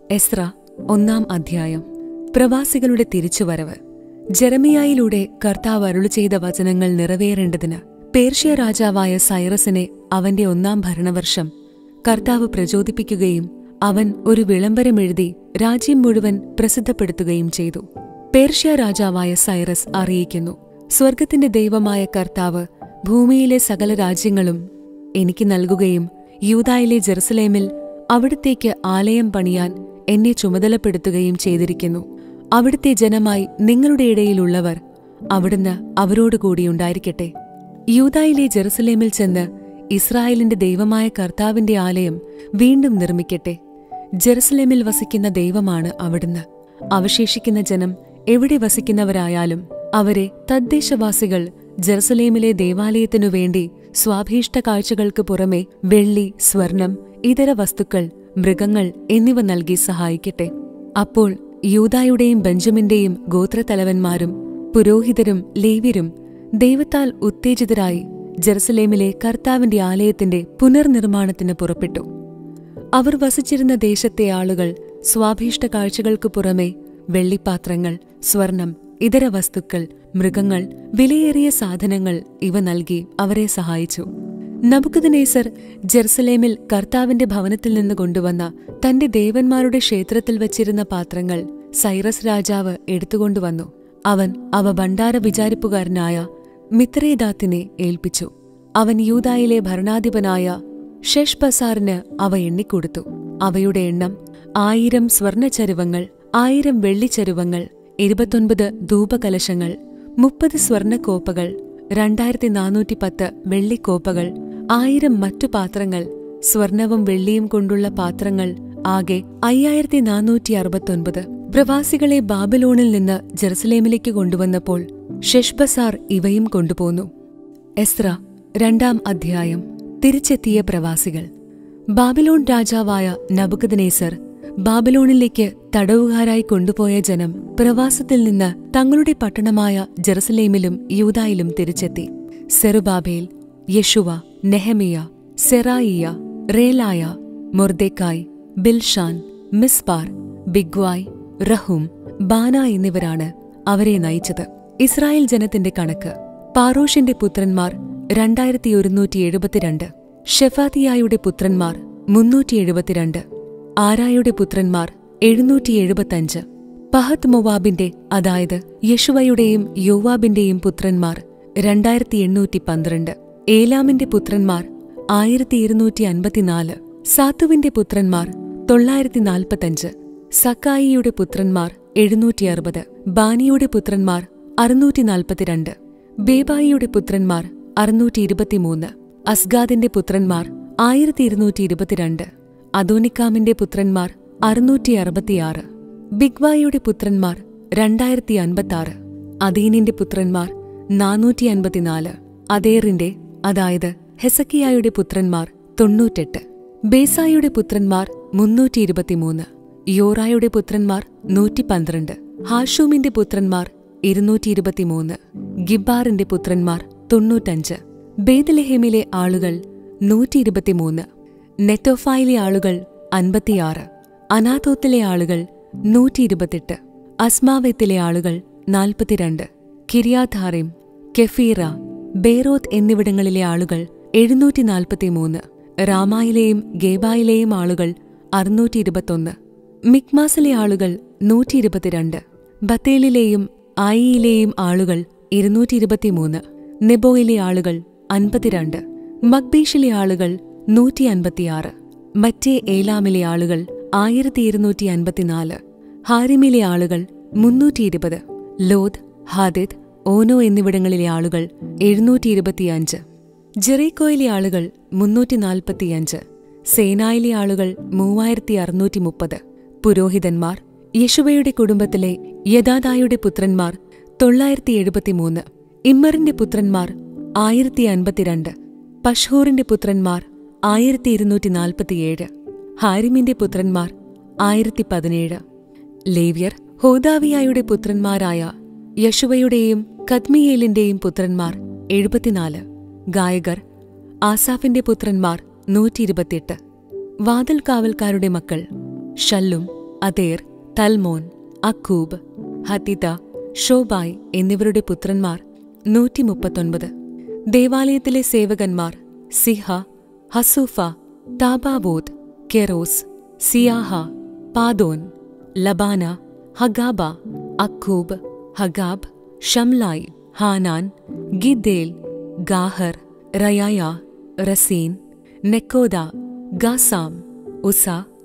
എസ്ര ഒന്നാം അധ്യായം പ്രവാസികളുടെ തിരിച്ചുവരവ് ജെറമിയായിലൂടെ കർത്താവ് അരുളി ചെയ്ത വചനങ്ങൾ നിറവേറേണ്ടതിന് പേർഷ്യ രാജാവായ സൈറസിനെ അവന്റെ ഒന്നാം ഭരണവർഷം കർത്താവ് പ്രചോദിപ്പിക്കുകയും അവൻ ഒരു വിളംബരമെഴുതി രാജ്യം മുഴുവൻ പ്രസിദ്ധപ്പെടുത്തുകയും ചെയ്തു പേർഷ്യ രാജാവായ സൈറസ് അറിയിക്കുന്നു സ്വർഗത്തിന്റെ ദൈവമായ കർത്താവ് ഭൂമിയിലെ സകല രാജ്യങ്ങളും എനിക്ക് നൽകുകയും യൂതായിലെ ജെറുസലേമിൽ അവിടത്തേക്ക് ആലയം പണിയാൻ എന്നെ ചുമതലപ്പെടുത്തുകയും ചെയ്തിരിക്കുന്നു അവിടുത്തെ ജനമായി നിങ്ങളുടെ ഇടയിലുള്ളവർ അവിടുന്ന് അവരോടുകൂടിയുണ്ടായിരിക്കട്ടെ യൂതായിലെ ജെറുസലേമിൽ ചെന്ന് ഇസ്രായേലിന്റെ ദൈവമായ കർത്താവിന്റെ ആലയം വീണ്ടും നിർമ്മിക്കട്ടെ ജെറുസലേമിൽ വസിക്കുന്ന ദൈവമാണ് അവിടുന്ന് അവശേഷിക്കുന്ന ജനം എവിടെ വസിക്കുന്നവരായാലും അവരെ തദ്ദേശവാസികൾ ജെറുസലേമിലെ ദേവാലയത്തിനു വേണ്ടി സ്വാഭീഷ്ട കാഴ്ചകൾക്ക് പുറമെ വെള്ളി സ്വർണം ഇതര വസ്തുക്കൾ മൃഗങ്ങൾ എന്നിവ നൽകി സഹായിക്കട്ടെ അപ്പോൾ യൂതായുടെയും ബെഞ്ചമിന്റെയും ഗോത്രത്തലവന്മാരും പുരോഹിതരും ലേവ്യരും ദൈവത്താൽ ഉത്തേജിതരായി ജെറുസലേമിലെ കർത്താവിന്റെ ആലയത്തിന്റെ പുനർനിർമ്മാണത്തിന് പുറപ്പെട്ടു അവർ വസിച്ചിരുന്ന ദേശത്തെ ആളുകൾ സ്വാഭീഷ്ട കാഴ്ചകൾക്ക് പുറമെ വെള്ളിപ്പാത്രങ്ങൾ സ്വർണം ഇതര വസ്തുക്കൾ മൃഗങ്ങൾ വിലയേറിയ സാധനങ്ങൾ ഇവ നൽകി അവരെ സഹായിച്ചു നബുക്കദനേസർ ജെറുസലേമിൽ കർത്താവിന്റെ ഭവനത്തിൽ നിന്ന് കൊണ്ടുവന്ന തന്റെ ദേവന്മാരുടെ ക്ഷേത്രത്തിൽ വച്ചിരുന്ന പാത്രങ്ങൾ സൈറസ് രാജാവ് എടുത്തുകൊണ്ടുവന്നു അവൻ അവ ഭണ്ഡാര വിചാരിപ്പുകാരനായ മിത്രേദാത്തിനെ ഏൽപ്പിച്ചു അവൻ യൂതായിലെ ഭരണാധിപനായ ഷെഷ്ബസാറിന് അവ എണ്ണിക്കൊടുത്തു അവയുടെ എണ്ണം ആയിരം സ്വർണച്ചരുവങ്ങൾ ആയിരം വെള്ളിച്ചരുവങ്ങൾ ഇരുപത്തൊൻപത് ധൂപകലശങ്ങൾ മുപ്പത് സ്വർണക്കോപ്പകൾ രണ്ടായിരത്തി നാനൂറ്റി പത്ത് വെള്ളിക്കോപ്പകൾ ആയിരം മറ്റു പാത്രങ്ങൾ സ്വർണവും വെള്ളിയും കൊണ്ടുള്ള പാത്രങ്ങൾ ആകെ അയ്യായിരത്തി നാനൂറ്റി അറുപത്തൊൻപത് പ്രവാസികളെ ബാബിലോണിൽ നിന്ന് ജെറുസലേമിലേക്ക് കൊണ്ടുവന്നപ്പോൾ ഷെഷ്ബസാർ ഇവയും കൊണ്ടുപോന്നു എസ്ര രണ്ടാം അധ്യായം തിരിച്ചെത്തിയ പ്രവാസികൾ ബാബിലോൺ രാജാവായ നബുക്കദനേസർ ബാബിലോണിലേക്ക് തടവുകാരായി കൊണ്ടുപോയ ജനം പ്രവാസത്തിൽ നിന്ന് തങ്ങളുടെ പട്ടണമായ ജെറുസലേമിലും യൂതായിലും തിരിച്ചെത്തി സെറുബാബേൽ യഷുവ നെഹമിയ സെറായിയ റേലായ മൊർദേക്കായ് ബിൽഷാൻ മിസ്പാർ ബിഗ്വായ് റഹൂം ബാന എന്നിവരാണ് അവരെ നയിച്ചത് ഇസ്രായേൽ ജനത്തിന്റെ കണക്ക് പാറോഷിന്റെ പുത്രന്മാർ രണ്ടായിരത്തി ഒരുന്നൂറ്റി എഴുപത്തിരണ്ട് ഷെഫാത്തിയായുടെ പുത്രന്മാർ മുന്നൂറ്റി എഴുപത്തിരണ്ട് ആരായുടെ പുത്രന്മാർ എഴുന്നൂറ്റി എഴുപത്തഞ്ച് പഹത് മൊവാബിന്റെ അതായത് യശുവയുടെയും യോവാബിന്റെയും പുത്രന്മാർ രണ്ടായിരത്തി എണ്ണൂറ്റി പന്ത്രണ്ട് ഏലാമിന്റെ പുത്രന്മാർ ആയിരത്തി ഇരുന്നൂറ്റി അൻപത്തിനാല് സാത്തുവിന്റെ പുത്രന്മാർ തൊള്ളായിരത്തി നാൽപ്പത്തഞ്ച് സക്കായിയുടെ പുത്രന്മാർ എഴുന്നൂറ്റി അറുപത് ബാനിയുടെ പുത്രന്മാർ അറുന്നൂറ്റി നാൽപ്പത്തിരണ്ട് ബേബായിയുടെ പുത്രന്മാർ അറുന്നൂറ്റി ഇരുപത്തിമൂന്ന് അസ്ഗാദിന്റെ പുത്രന്മാർ ആയിരത്തി ഇരുന്നൂറ്റി ഇരുപത്തിരണ്ട് അദോനിക്കാമിന്റെ പുത്രന്മാർ അറുന്നൂറ്റി അറുപത്തിയാറ് ബിഗ്വായുടെ പുത്രന്മാർ രണ്ടായിരത്തി അൻപത്തിയാറ് അദീനിന്റെ പുത്രന്മാർ നാനൂറ്റി അൻപത്തിനാല് അതേറിന്റെ അതായത് ഹെസക്കിയായുടെ പുത്രന്മാർ തൊണ്ണൂറ്റെട്ട് ബേസായുടെ പുത്രന്മാർ മുന്നൂറ്റി ഇരുപത്തിമൂന്ന് യോറായുടെ പുത്രന്മാർ നൂറ്റി പന്ത്രണ്ട് ഹാഷൂമിന്റെ പുത്രന്മാർ ഇരുന്നൂറ്റി ഇരുപത്തിമൂന്ന് ഗിബാറിന്റെ പുത്രന്മാർ തൊണ്ണൂറ്റഞ്ച് ബേദലഹേമിലെ ആളുകൾ നൂറ്റി ഇരുപത്തിമൂന്ന് നെറ്റോഫായിലെ ആളുകൾ അൻപത്തിയാറ് അനാഥോത്തിലെ ആളുകൾ നൂറ്റി ഇരുപത്തെട്ട് അസ്മാവത്തിലെ ആളുകൾ നാൽപ്പത്തിരണ്ട് കിരിയാധാറിം കെഫീറ ബേറോത്ത് എന്നിവിടങ്ങളിലെ ആളുകൾ എഴുന്നൂറ്റി നാൽപ്പത്തിമൂന്ന് രാമായിലെയും ഗേബായിലെയും ആളുകൾ അറുന്നൂറ്റി ഇരുപത്തൊന്ന് മിക്മാസിലെ ആളുകൾ നൂറ്റി ഇരുപത്തിരണ്ട് ബത്തേലിലെയും ആയിയിലെയും ആളുകൾ ഇരുന്നൂറ്റി ഇരുപത്തിമൂന്ന് നെബോയിലെ ആളുകൾ അൻപത്തിരണ്ട് മക്ബീഷിലെ ആളുകൾ നൂറ്റി അൻപത്തിയാറ് മറ്റേ ഏലാമിലെ ആളുകൾ ആയിരത്തി ഇരുന്നൂറ്റി അൻപത്തിനാല് ഹാരിമിലെ ആളുകൾ മുന്നൂറ്റി ഇരുപത് ലോദ് ഹാദിദ് ഓനോ എന്നിവിടങ്ങളിലെ ആളുകൾ എഴുന്നൂറ്റി ഇരുപത്തിയഞ്ച് ജെറീക്കോയിലെ ആളുകൾ മുന്നൂറ്റി നാൽപ്പത്തിയഞ്ച് സേനായിലെ ആളുകൾ മൂവായിരത്തി അറുന്നൂറ്റി മുപ്പത് പുരോഹിതന്മാർ യശുവയുടെ കുടുംബത്തിലെ യദാദായുടെ പുത്രന്മാർ തൊള്ളായിരത്തി എഴുപത്തിമൂന്ന് ഇമ്മറിന്റെ പുത്രന്മാർ ആയിരത്തി അൻപത്തിരണ്ട് പഷ്ഹൂറിന്റെ പുത്രന്മാർ ആയിരത്തി ഇരുന്നൂറ്റി നാൽപ്പത്തിയേഴ് ഹാരിമിന്റെ പുത്രന്മാർ ആയിരത്തി പതിനേഴ് ലേവ്യർ ഹോദാവിയായുടെ പുത്രന്മാരായ യശുവയുടെയും കദ്മിയേലിന്റെയും പുത്രന്മാർ എഴുപത്തിനാല് ഗായകർ ആസാഫിന്റെ പുത്രന്മാർ നൂറ്റി ഇരുപത്തിയെട്ട് വാതിൽ കാവൽക്കാരുടെ മക്കൾ ഷല്ലും അതേർ തൽമോൻ അക്കൂബ് ഹത്തിത ഷോബായ് എന്നിവരുടെ പുത്രന്മാർ നൂറ്റി മുപ്പത്തൊൻപത് ദേവാലയത്തിലെ സേവകന്മാർ Ziha Hasupha Tabbaoth Keros Siaha Padon Lebanah Hagabah Akkub Hagab ഷംലായ് Hanan Giddel Gahar Reaiah Rezin Nekoda Gazzam Uzza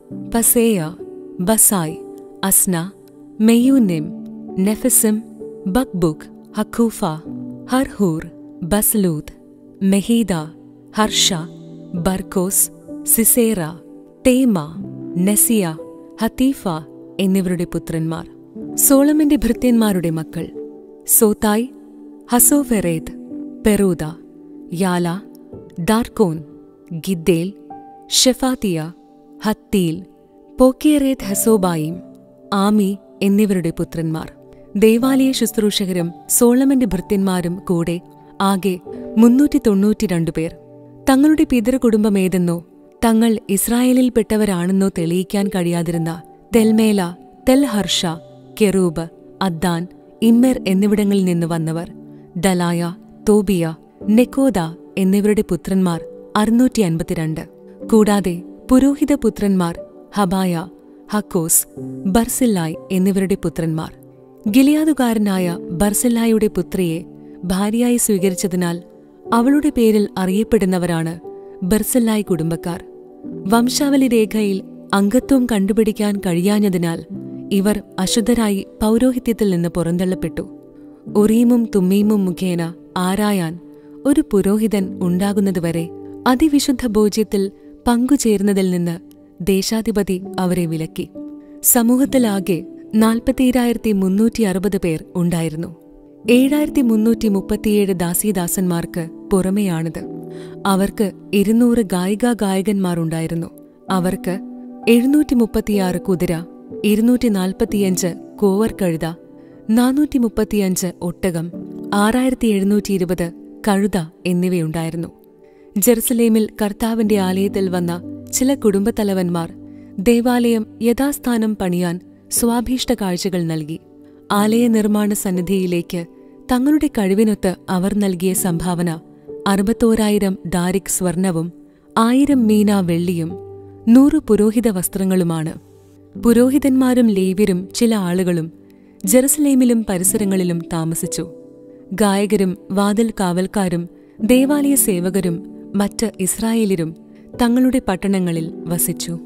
Paseah Besai Asnah Meunim Nephusim Bakbuk Hakupha Harhur Bazluth Mehida Harsha Barkos Sisera Tamah Neziah Hatipha എന്നിവരുടെ പുത്രന്മാർ സോളമന്റെ ഭൃത്യന്മാരുടെ മക്കൾ സോതായ് ഹസോഫെറേദ് പെറൂദ യാല ദാർക്കോൻ ഗിദ്ദേൽ ഷെഫാത്തിയ ഹത്തീൽ പോക്കിയറേത് ഹസോബായിം ആമി എന്നിവരുടെ പുത്രന്മാർ ദേവാലയ ശുശ്രൂഷകരും സോളമന്റെ ഭൃത്യന്മാരും കൂടെ ആകെ മുന്നൂറ്റി തൊണ്ണൂറ്റിരണ്ട് പേർ തങ്ങളുടെ പിതൃകുടുംബമേതെന്നോ തങ്ങൾ ഇസ്രായേലിൽപ്പെട്ടവരാണെന്നോ തെളിയിക്കാൻ കഴിയാതിരുന്ന തെൽമേല തെൽഹർഷ കെറൂബ് അദ്ദാൻ ഇമ്മെർ എന്നിവിടങ്ങളിൽ നിന്ന് വന്നവർ ദലായ തോബിയ നെക്കോദ എന്നിവരുടെ പുത്രന്മാർ അറുന്നൂറ്റി അൻപത്തിരണ്ട് കൂടാതെ പുരോഹിത പുത്രന്മാർ ഹബായ ഹക്കോസ് ബർസില്ലായ് എന്നിവരുടെ പുത്രന്മാർ ഗിലിയാദുകാരനായ ബർസില്ലായുടെ പുത്രിയെ ഭാര്യയായി സ്വീകരിച്ചതിനാൽ അവളുടെ പേരിൽ അറിയപ്പെടുന്നവരാണ് ബർസില്ലായ് കുടുംബക്കാർ വംശാവലി രേഖയിൽ അംഗത്വം കണ്ടുപിടിക്കാൻ കഴിയാഞ്ഞതിനാൽ ഇവർ അശുദ്ധരായി പൗരോഹിത്യത്തിൽ നിന്ന് പുറന്തള്ളപ്പെട്ടു ഒറീമും തുമ്മീമും മുഖേന ആരായാൻ ഒരു പുരോഹിതൻ ഉണ്ടാകുന്നതുവരെ അതിവിശുദ്ധ ഭോജ്യത്തിൽ പങ്കുചേരുന്നതിൽ നിന്ന് ദേശാധിപതി അവരെ വിലക്കി സമൂഹത്തിലാകെ നാൽപ്പത്തിയേഴായിരത്തി മുന്നൂറ്റി അറുപത് പേർ ഉണ്ടായിരുന്നു ഏഴായിരത്തി മുന്നൂറ്റി മുപ്പത്തിയേഴ് ദാസീദാസന്മാർക്ക് പുറമെയാണിത് അവർക്ക് ഇരുന്നൂറ് ഗായികാ ഗായകന്മാരുണ്ടായിരുന്നു അവർക്ക് എഴുന്നൂറ്റി മുപ്പത്തിയാറ് കുതിര ഇരുന്നൂറ്റി നാൽപ്പത്തിയഞ്ച് കോവർ കഴുത നാനൂറ്റി മുപ്പത്തിയഞ്ച് ഒട്ടകം ആറായിരത്തി എഴുന്നൂറ്റി ഇരുപത് കഴുത എന്നിവയുണ്ടായിരുന്നു ജെറുസലേമിൽ കർത്താവിന്റെ ആലയത്തിൽ വന്ന ചില കുടുംബത്തലവന്മാർ ദേവാലയം യഥാസ്ഥാനം പണിയാൻ സ്വാഭീഷ്ട കാഴ്ചകൾ നൽകി ആലയ നിർമ്മാണ സന്നിധിയിലേക്ക് തങ്ങളുടെ കഴിവിനൊത്ത് അവർ നൽകിയ സംഭാവന അറുപത്തോരായിരം ഡാരിക് സ്വർണവും ആയിരം മീന വെള്ളിയും നൂറു പുരോഹിത വസ്ത്രങ്ങളുമാണ് പുരോഹിതന്മാരും ലേവ്യരും ചില ആളുകളും ജെറുസലേമിലും പരിസരങ്ങളിലും താമസിച്ചു ഗായകരും വാതിൽ കാവൽക്കാരും ദേവാലയ സേവകരും മറ്റ് ഇസ്രായേലിരും തങ്ങളുടെ പട്ടണങ്ങളിൽ വസിച്ചു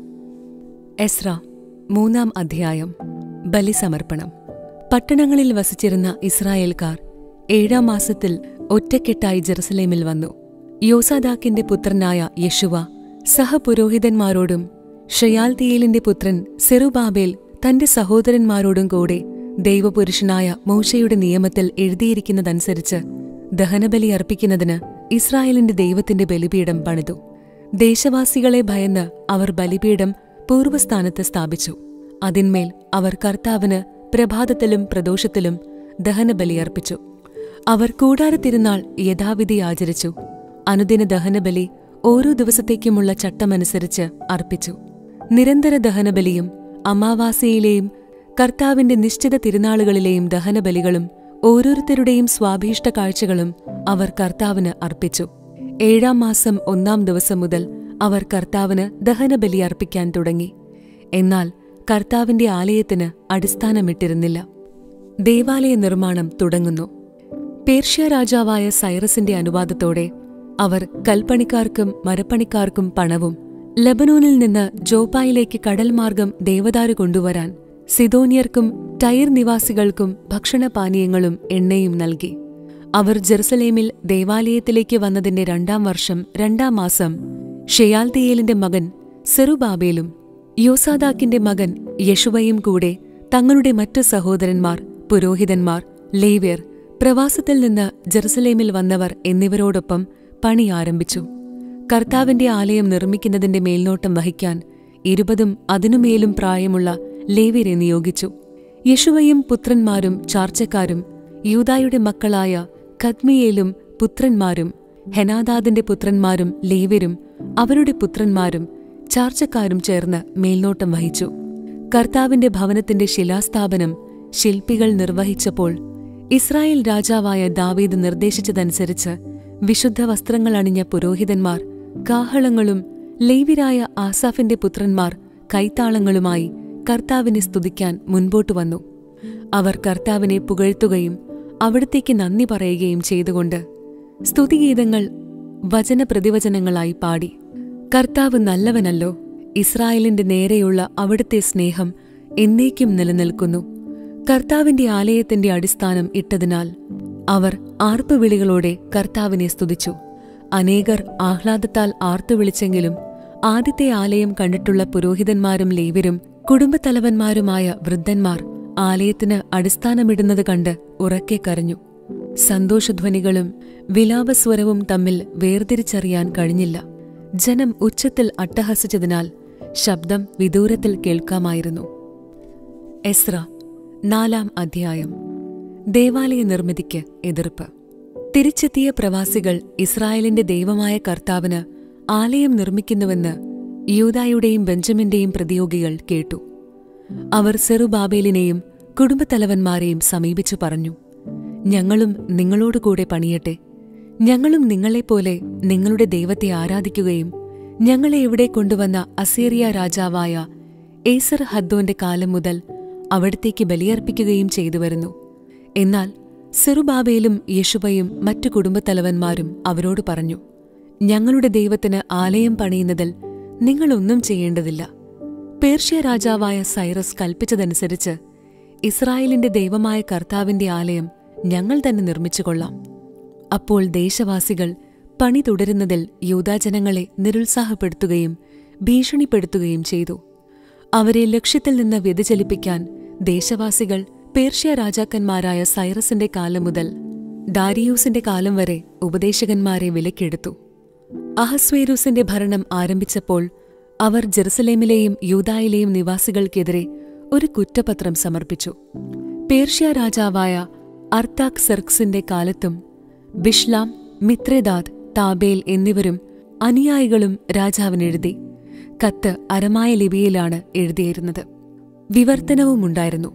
എസ്ര മൂന്നാം അധ്യായം ബലിസമർപ്പണം പട്ടണങ്ങളിൽ വസിച്ചിരുന്ന ഇസ്രായേൽക്കാർ ഏഴാം മാസത്തിൽ ഒറ്റക്കെട്ടായി ജെറുസലേമിൽ വന്നു യോസാദാക്കിന്റെ പുത്രനായ യശുവ സഹപുരോഹിതന്മാരോടും ഷയാൽതിയേലിന്റെ പുത്രൻ സെറുബാബേൽ തന്റെ സഹോദരന്മാരോടും കൂടെ ദൈവപുരുഷനായ മോശയുടെ നിയമത്തിൽ എഴുതിയിരിക്കുന്നതനുസരിച്ച് ദഹനബലി അർപ്പിക്കുന്നതിന് ഇസ്രായേലിന്റെ ദൈവത്തിന്റെ ബലിപീഠം പണിതു ദേശവാസികളെ ഭയന്ന് അവർ ബലിപീഠം പൂർവ്വസ്ഥാനത്ത് സ്ഥാപിച്ചു അതിന്മേൽ അവർ കർത്താവിന് പ്രഭാതത്തിലും പ്രദോഷത്തിലും ദഹനബലിയർപ്പിച്ചു അവർ കൂടാരത്തിരുന്നാൾ യഥാവിധി ആചരിച്ചു അനുദിന ദഹനബലി ഓരോ ദിവസത്തേക്കുമുള്ള ചട്ടമനുസരിച്ച് അർപ്പിച്ചു നിരന്തര ദഹനബലിയും അമാവാസിയിലെയും കർത്താവിന്റെ നിശ്ചിത തിരുനാളുകളിലെയും ദഹനബലികളും ഓരോരുത്തരുടെയും സ്വാഭീഷ്ട കാഴ്ചകളും അവർ കർത്താവിന് അർപ്പിച്ചു ഏഴാം മാസം ഒന്നാം ദിവസം മുതൽ അവർ കർത്താവിന് ദഹനബലി അർപ്പിക്കാൻ തുടങ്ങി എന്നാൽ കർത്താവിന്റെ ആലയത്തിന് അടിസ്ഥാനമിട്ടിരുന്നില്ല ദേവാലയ നിർമ്മാണം തുടങ്ങുന്നു പേർഷ്യ രാജാവായ സൈറസിന്റെ അനുവാദത്തോടെ അവർ കൽപ്പണിക്കാർക്കും മരപ്പണിക്കാർക്കും പണവും ലബനോനിൽ നിന്ന് ജോപ്പായിലേക്ക് കടൽ മാർഗം ദേവദാരു കൊണ്ടുവരാൻ സിദോനിയർക്കും ടൈർ നിവാസികൾക്കും ഭക്ഷണപാനീയങ്ങളും എണ്ണയും നൽകി അവർ ജെറുസലേമിൽ ദേവാലയത്തിലേക്ക് വന്നതിന്റെ രണ്ടാം വർഷം രണ്ടാം മാസം ഷെയാൽതിയേലിന്റെ മകൻ സെറുബാബേലും യോസാദാക്കിന്റെ മകൻ യശുവയും കൂടെ തങ്ങളുടെ മറ്റു സഹോദരന്മാർ പുരോഹിതന്മാർ ലേവ്യർ പ്രവാസത്തിൽ നിന്ന് ജെറുസലേമിൽ വന്നവർ എന്നിവരോടൊപ്പം പണി ആരംഭിച്ചു കർത്താവിന്റെ ആലയം നിർമ്മിക്കുന്നതിന്റെ മേൽനോട്ടം വഹിക്കാൻ ഇരുപതും അതിനുമേലും പ്രായമുള്ള ലേവ്യരെ നിയോഗിച്ചു യശുവയും പുത്രന്മാരും ചാർച്ചക്കാരും യൂദായുടെ മക്കളായ ഖദ്മിയേലും പുത്രന്മാരും ഹെനാദാദിന്റെ പുത്രന്മാരും ലേവ്യരും അവരുടെ പുത്രന്മാരും ചാർച്ചക്കാരും ചേർന്ന് മേൽനോട്ടം വഹിച്ചു കർത്താവിന്റെ ഭവനത്തിന്റെ ശിലാസ്ഥാപനം ശില്പികൾ നിർവഹിച്ചപ്പോൾ ഇസ്രായേൽ രാജാവായ ദാവീദ് നിർദ്ദേശിച്ചതനുസരിച്ച് വിശുദ്ധ വസ്ത്രങ്ങൾ അണിഞ്ഞ പുരോഹിതന്മാർ കാഹളങ്ങളും ലേവിരായ ആസാഫിന്റെ പുത്രന്മാർ കൈത്താളങ്ങളുമായി കർത്താവിനെ സ്തുതിക്കാൻ മുൻപോട്ടു വന്നു അവർ കർത്താവിനെ പുകഴ്ത്തുകയും അവിടത്തേക്ക് നന്ദി പറയുകയും ചെയ്തുകൊണ്ട് സ്തുതിഗീതങ്ങൾ വചനപ്രതിവചനങ്ങളായി പാടി കർത്താവ് നല്ലവനല്ലോ ഇസ്രായേലിന്റെ നേരെയുള്ള അവിടുത്തെ സ്നേഹം എന്നേക്കും നിലനിൽക്കുന്നു കർത്താവിന്റെ ആലയത്തിന്റെ അടിസ്ഥാനം ഇട്ടതിനാൽ അവർ ആർപ്പുവിളികളോടെ കർത്താവിനെ സ്തുതിച്ചു അനേകർ ആഹ്ലാദത്താൽ ആർത്തുവിളിച്ചെങ്കിലും ആദ്യത്തെ ആലയം കണ്ടിട്ടുള്ള പുരോഹിതന്മാരും ലേവരും കുടുംബത്തലവന്മാരുമായ വൃദ്ധന്മാർ ആലയത്തിന് അടിസ്ഥാനമിടുന്നത് കണ്ട് ഉറക്കെ കരഞ്ഞു സന്തോഷധ്വനികളും വിലാപസ്വരവും തമ്മിൽ വേർതിരിച്ചറിയാൻ കഴിഞ്ഞില്ല ജനം ഉച്ചത്തിൽ അട്ടഹസിച്ചതിനാൽ ശബ്ദം വിദൂരത്തിൽ കേൾക്കാമായിരുന്നു എസ്ര നാലാം അധ്യായം ദേവാലയ നിർമ്മിതിക്ക് എതിർപ്പ് തിരിച്ചെത്തിയ പ്രവാസികൾ ഇസ്രായേലിന്റെ ദൈവമായ കർത്താവിന് ആലയം നിർമ്മിക്കുന്നുവെന്ന് യൂദായുടെയും ബെഞ്ചമിന്റെയും പ്രതിയോഗികൾ കേട്ടു അവർ സെറുബാബേലിനെയും കുടുംബത്തലവന്മാരെയും സമീപിച്ചു പറഞ്ഞു ഞങ്ങളും നിങ്ങളോടുകൂടെ പണിയട്ടെ ഞങ്ങളും നിങ്ങളെപ്പോലെ നിങ്ങളുടെ ദൈവത്തെ ആരാധിക്കുകയും ഞങ്ങളെ ഇവിടെ കൊണ്ടുവന്ന അസീറിയ രാജാവായ ഏസർ ഹദ്ദോന്റെ കാലം മുതൽ അവിടത്തേക്ക് ബലിയർപ്പിക്കുകയും ചെയ്തു വരുന്നു എന്നാൽ സെറുബാബേലും യേശുബയും മറ്റു കുടുംബത്തലവന്മാരും അവരോട് പറഞ്ഞു ഞങ്ങളുടെ ദൈവത്തിന് ആലയം പണിയുന്നതിൽ നിങ്ങളൊന്നും ചെയ്യേണ്ടതില്ല പേർഷ്യ രാജാവായ സൈറസ് കൽപ്പിച്ചതനുസരിച്ച് ഇസ്രായേലിന്റെ ദൈവമായ കർത്താവിന്റെ ആലയം ഞങ്ങൾ തന്നെ നിർമ്മിച്ചുകൊള്ളാം അപ്പോൾ ദേശവാസികൾ പണി തുടരുന്നതിൽ യൂതാജനങ്ങളെ നിരുത്സാഹപ്പെടുത്തുകയും ഭീഷണിപ്പെടുത്തുകയും ചെയ്തു അവരെ ലക്ഷ്യത്തിൽ നിന്ന് വ്യതിചലിപ്പിക്കാൻ ദേശവാസികൾ പേർഷ്യ രാജാക്കന്മാരായ സൈറസിന്റെ കാലം മുതൽ ഡാരിയൂസിന്റെ കാലം വരെ ഉപദേശകന്മാരെ വിലക്കെടുത്തു അഹസ്വേരൂസിന്റെ ഭരണം ആരംഭിച്ചപ്പോൾ അവർ ജെറുസലേമിലെയും യൂദായിലെയും നിവാസികൾക്കെതിരെ ഒരു കുറ്റപത്രം സമർപ്പിച്ചു പേർഷ്യ രാജാവായ അർത്താക് സെർക്സിന്റെ കാലത്തും ബിഷ്ലാം മിത്രദാദ് താബേൽ എന്നിവരും അനുയായികളും രാജാവിനെഴുതി കത്ത് അരമായ ലിപിയിലാണ് എഴുതിയിരുന്നത് വിവർത്തനവുമുണ്ടായിരുന്നു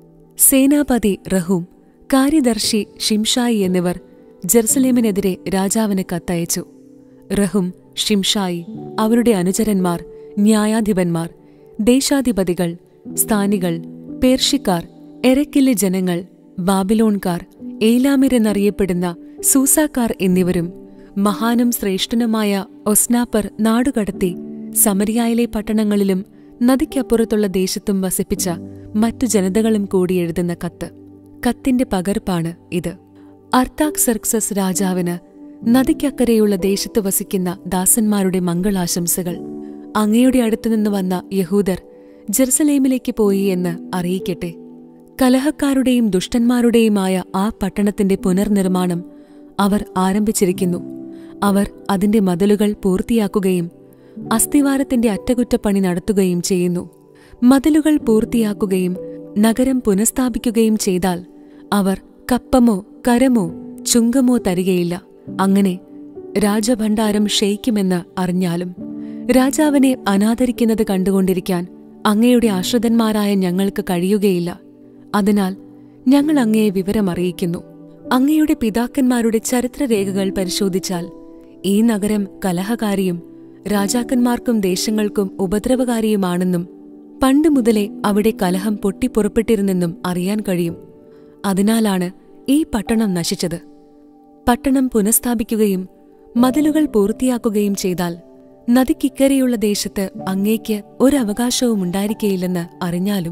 സേനാപതി റഹൂം കാര്യദർശി ഷിംഷായി എന്നിവർ ജെറുസലേമിനെതിരെ രാജാവിന് കത്തയച്ചു റഹും ഷിംഷായി അവരുടെ അനുചരന്മാർ ന്യായാധിപന്മാർ ദേശാധിപതികൾ സ്ഥാനികൾ പേർഷിക്കാർ എരക്കിലെ ജനങ്ങൾ ബാബിലോൺകാർ ഏലാമിരെന്നറിയപ്പെടുന്ന സൂസാക്കാർ എന്നിവരും മഹാനും ശ്രേഷ്ഠനുമായ ഒസ്നാപ്പർ നാടുകടത്തി സമരിയായിലെ പട്ടണങ്ങളിലും നദിക്കപ്പുറത്തുള്ള ദേശത്തും വസിപ്പിച്ച മറ്റു ജനതകളും കൂടി എഴുതുന്ന കത്ത് കത്തിന്റെ പകർപ്പാണ് ഇത് അർത്താക് സർക്സസ് രാജാവിന് നദിക്കക്കരെയുള്ള ദേശത്ത് വസിക്കുന്ന ദാസന്മാരുടെ മംഗളാശംസകൾ അങ്ങയുടെ അടുത്തുനിന്ന് വന്ന യഹൂദർ ജെറുസലേമിലേക്ക് പോയി എന്ന് അറിയിക്കട്ടെ കലഹക്കാരുടെയും ദുഷ്ടന്മാരുടെയുമായ ആ പട്ടണത്തിന്റെ പുനർനിർമ്മാണം അവർ ആരംഭിച്ചിരിക്കുന്നു അവർ അതിന്റെ മതിലുകൾ പൂർത്തിയാക്കുകയും അസ്ഥിവാരത്തിന്റെ അറ്റകുറ്റപ്പണി നടത്തുകയും ചെയ്യുന്നു മതിലുകൾ പൂർത്തിയാക്കുകയും നഗരം പുനഃസ്ഥാപിക്കുകയും ചെയ്താൽ അവർ കപ്പമോ കരമോ ചുങ്കമോ തരികയില്ല അങ്ങനെ രാജഭണ്ഡാരം ക്ഷയിക്കുമെന്ന് അറിഞ്ഞാലും രാജാവിനെ അനാദരിക്കുന്നത് കണ്ടുകൊണ്ടിരിക്കാൻ അങ്ങയുടെ ആശ്രിതന്മാരായ ഞങ്ങൾക്ക് കഴിയുകയില്ല അതിനാൽ ഞങ്ങൾ അങ്ങയെ വിവരമറിയിക്കുന്നു അങ്ങയുടെ പിതാക്കന്മാരുടെ ചരിത്രരേഖകൾ പരിശോധിച്ചാൽ ഈ നഗരം കലഹകാരിയും രാജാക്കന്മാർക്കും ദേശങ്ങൾക്കും ഉപദ്രവകാരിയുമാണെന്നും പണ്ട് മുതലേ അവിടെ കലഹം പൊട്ടിപ്പുറപ്പെട്ടിരുന്നെന്നും അറിയാൻ കഴിയും അതിനാലാണ് ഈ പട്ടണം നശിച്ചത് പട്ടണം പുനഃസ്ഥാപിക്കുകയും മതിലുകൾ പൂർത്തിയാക്കുകയും ചെയ്താൽ നദിക്കിക്കരെയുള്ള ദേശത്ത് അങ്ങേക്ക് ഒരവകാശവും ഉണ്ടായിരിക്കയില്ലെന്ന് അറിഞ്ഞാലും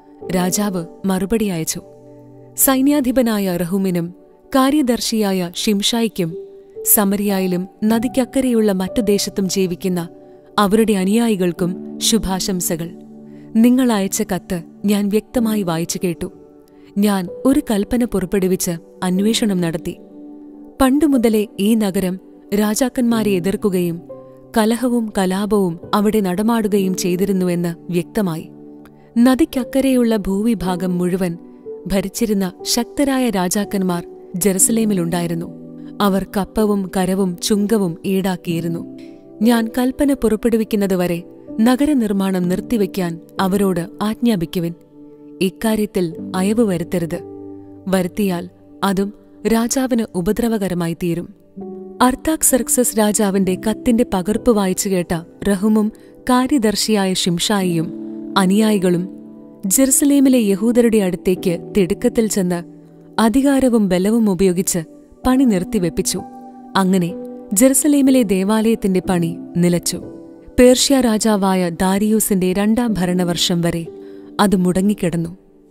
രാജാവ് മറുപടി അയച്ചു സൈന്യാധിപനായ റഹൂമിനും കാര്യദർശിയായ ഷിംഷായിക്കും സമരിയായിലും നദിക്കക്കരെയുള്ള മറ്റു ദേശത്തും ജീവിക്കുന്ന അവരുടെ അനുയായികൾക്കും ശുഭാശംസകൾ നിങ്ങൾ അയച്ച കത്ത് ഞാൻ വ്യക്തമായി വായിച്ചു കേട്ടു ഞാൻ ഒരു കൽപ്പന പുറപ്പെടുവിച്ച് അന്വേഷണം നടത്തി പണ്ടുമുതലേ ഈ നഗരം രാജാക്കന്മാരെ എതിർക്കുകയും കലഹവും കലാപവും അവിടെ നടമാടുകയും ചെയ്തിരുന്നുവെന്ന് വ്യക്തമായി നദിക്കക്കരെയുള്ള ഭൂവിഭാഗം മുഴുവൻ ഭരിച്ചിരുന്ന ശക്തരായ രാജാക്കന്മാർ ജെറുസലേമിലുണ്ടായിരുന്നു അവർ കപ്പവും കരവും ചുങ്കവും ഈടാക്കിയിരുന്നു ഞാൻ കൽപ്പന പുറപ്പെടുവിക്കുന്നതുവരെ നഗരനിർമ്മാണം നിർത്തിവെക്കാൻ അവരോട് ആജ്ഞാപിക്കുവിൻ ഇക്കാര്യത്തിൽ അയവ് വരുത്തരുത് വരുത്തിയാൽ അതും രാജാവിന് ഉപദ്രവകരമായി തീരും അർത്താക്സർക്സസ് രാജാവിന്റെ കത്തിന്റെ പകർപ്പ് വായിച്ചു കേട്ട റഹുമും കാര്യദർശിയായ ഷിംഷായിയും അനുയായികളും ജെറുസലേമിലെ യഹൂദരുടെ അടുത്തേക്ക് തിടുക്കത്തിൽ ചെന്ന് അധികാരവും ബലവും ഉപയോഗിച്ച് പണി നിർത്തിവെപ്പിച്ചു അങ്ങനെ ജെറുസലേമിലെ ദേവാലയത്തിന്റെ പണി നിലച്ചു പേർഷ്യ രാജാവായ ദാരിയൂസിന്റെ രണ്ടാം ഭരണവർഷം വരെ അത് മുടങ്ങിക്കിടന്നു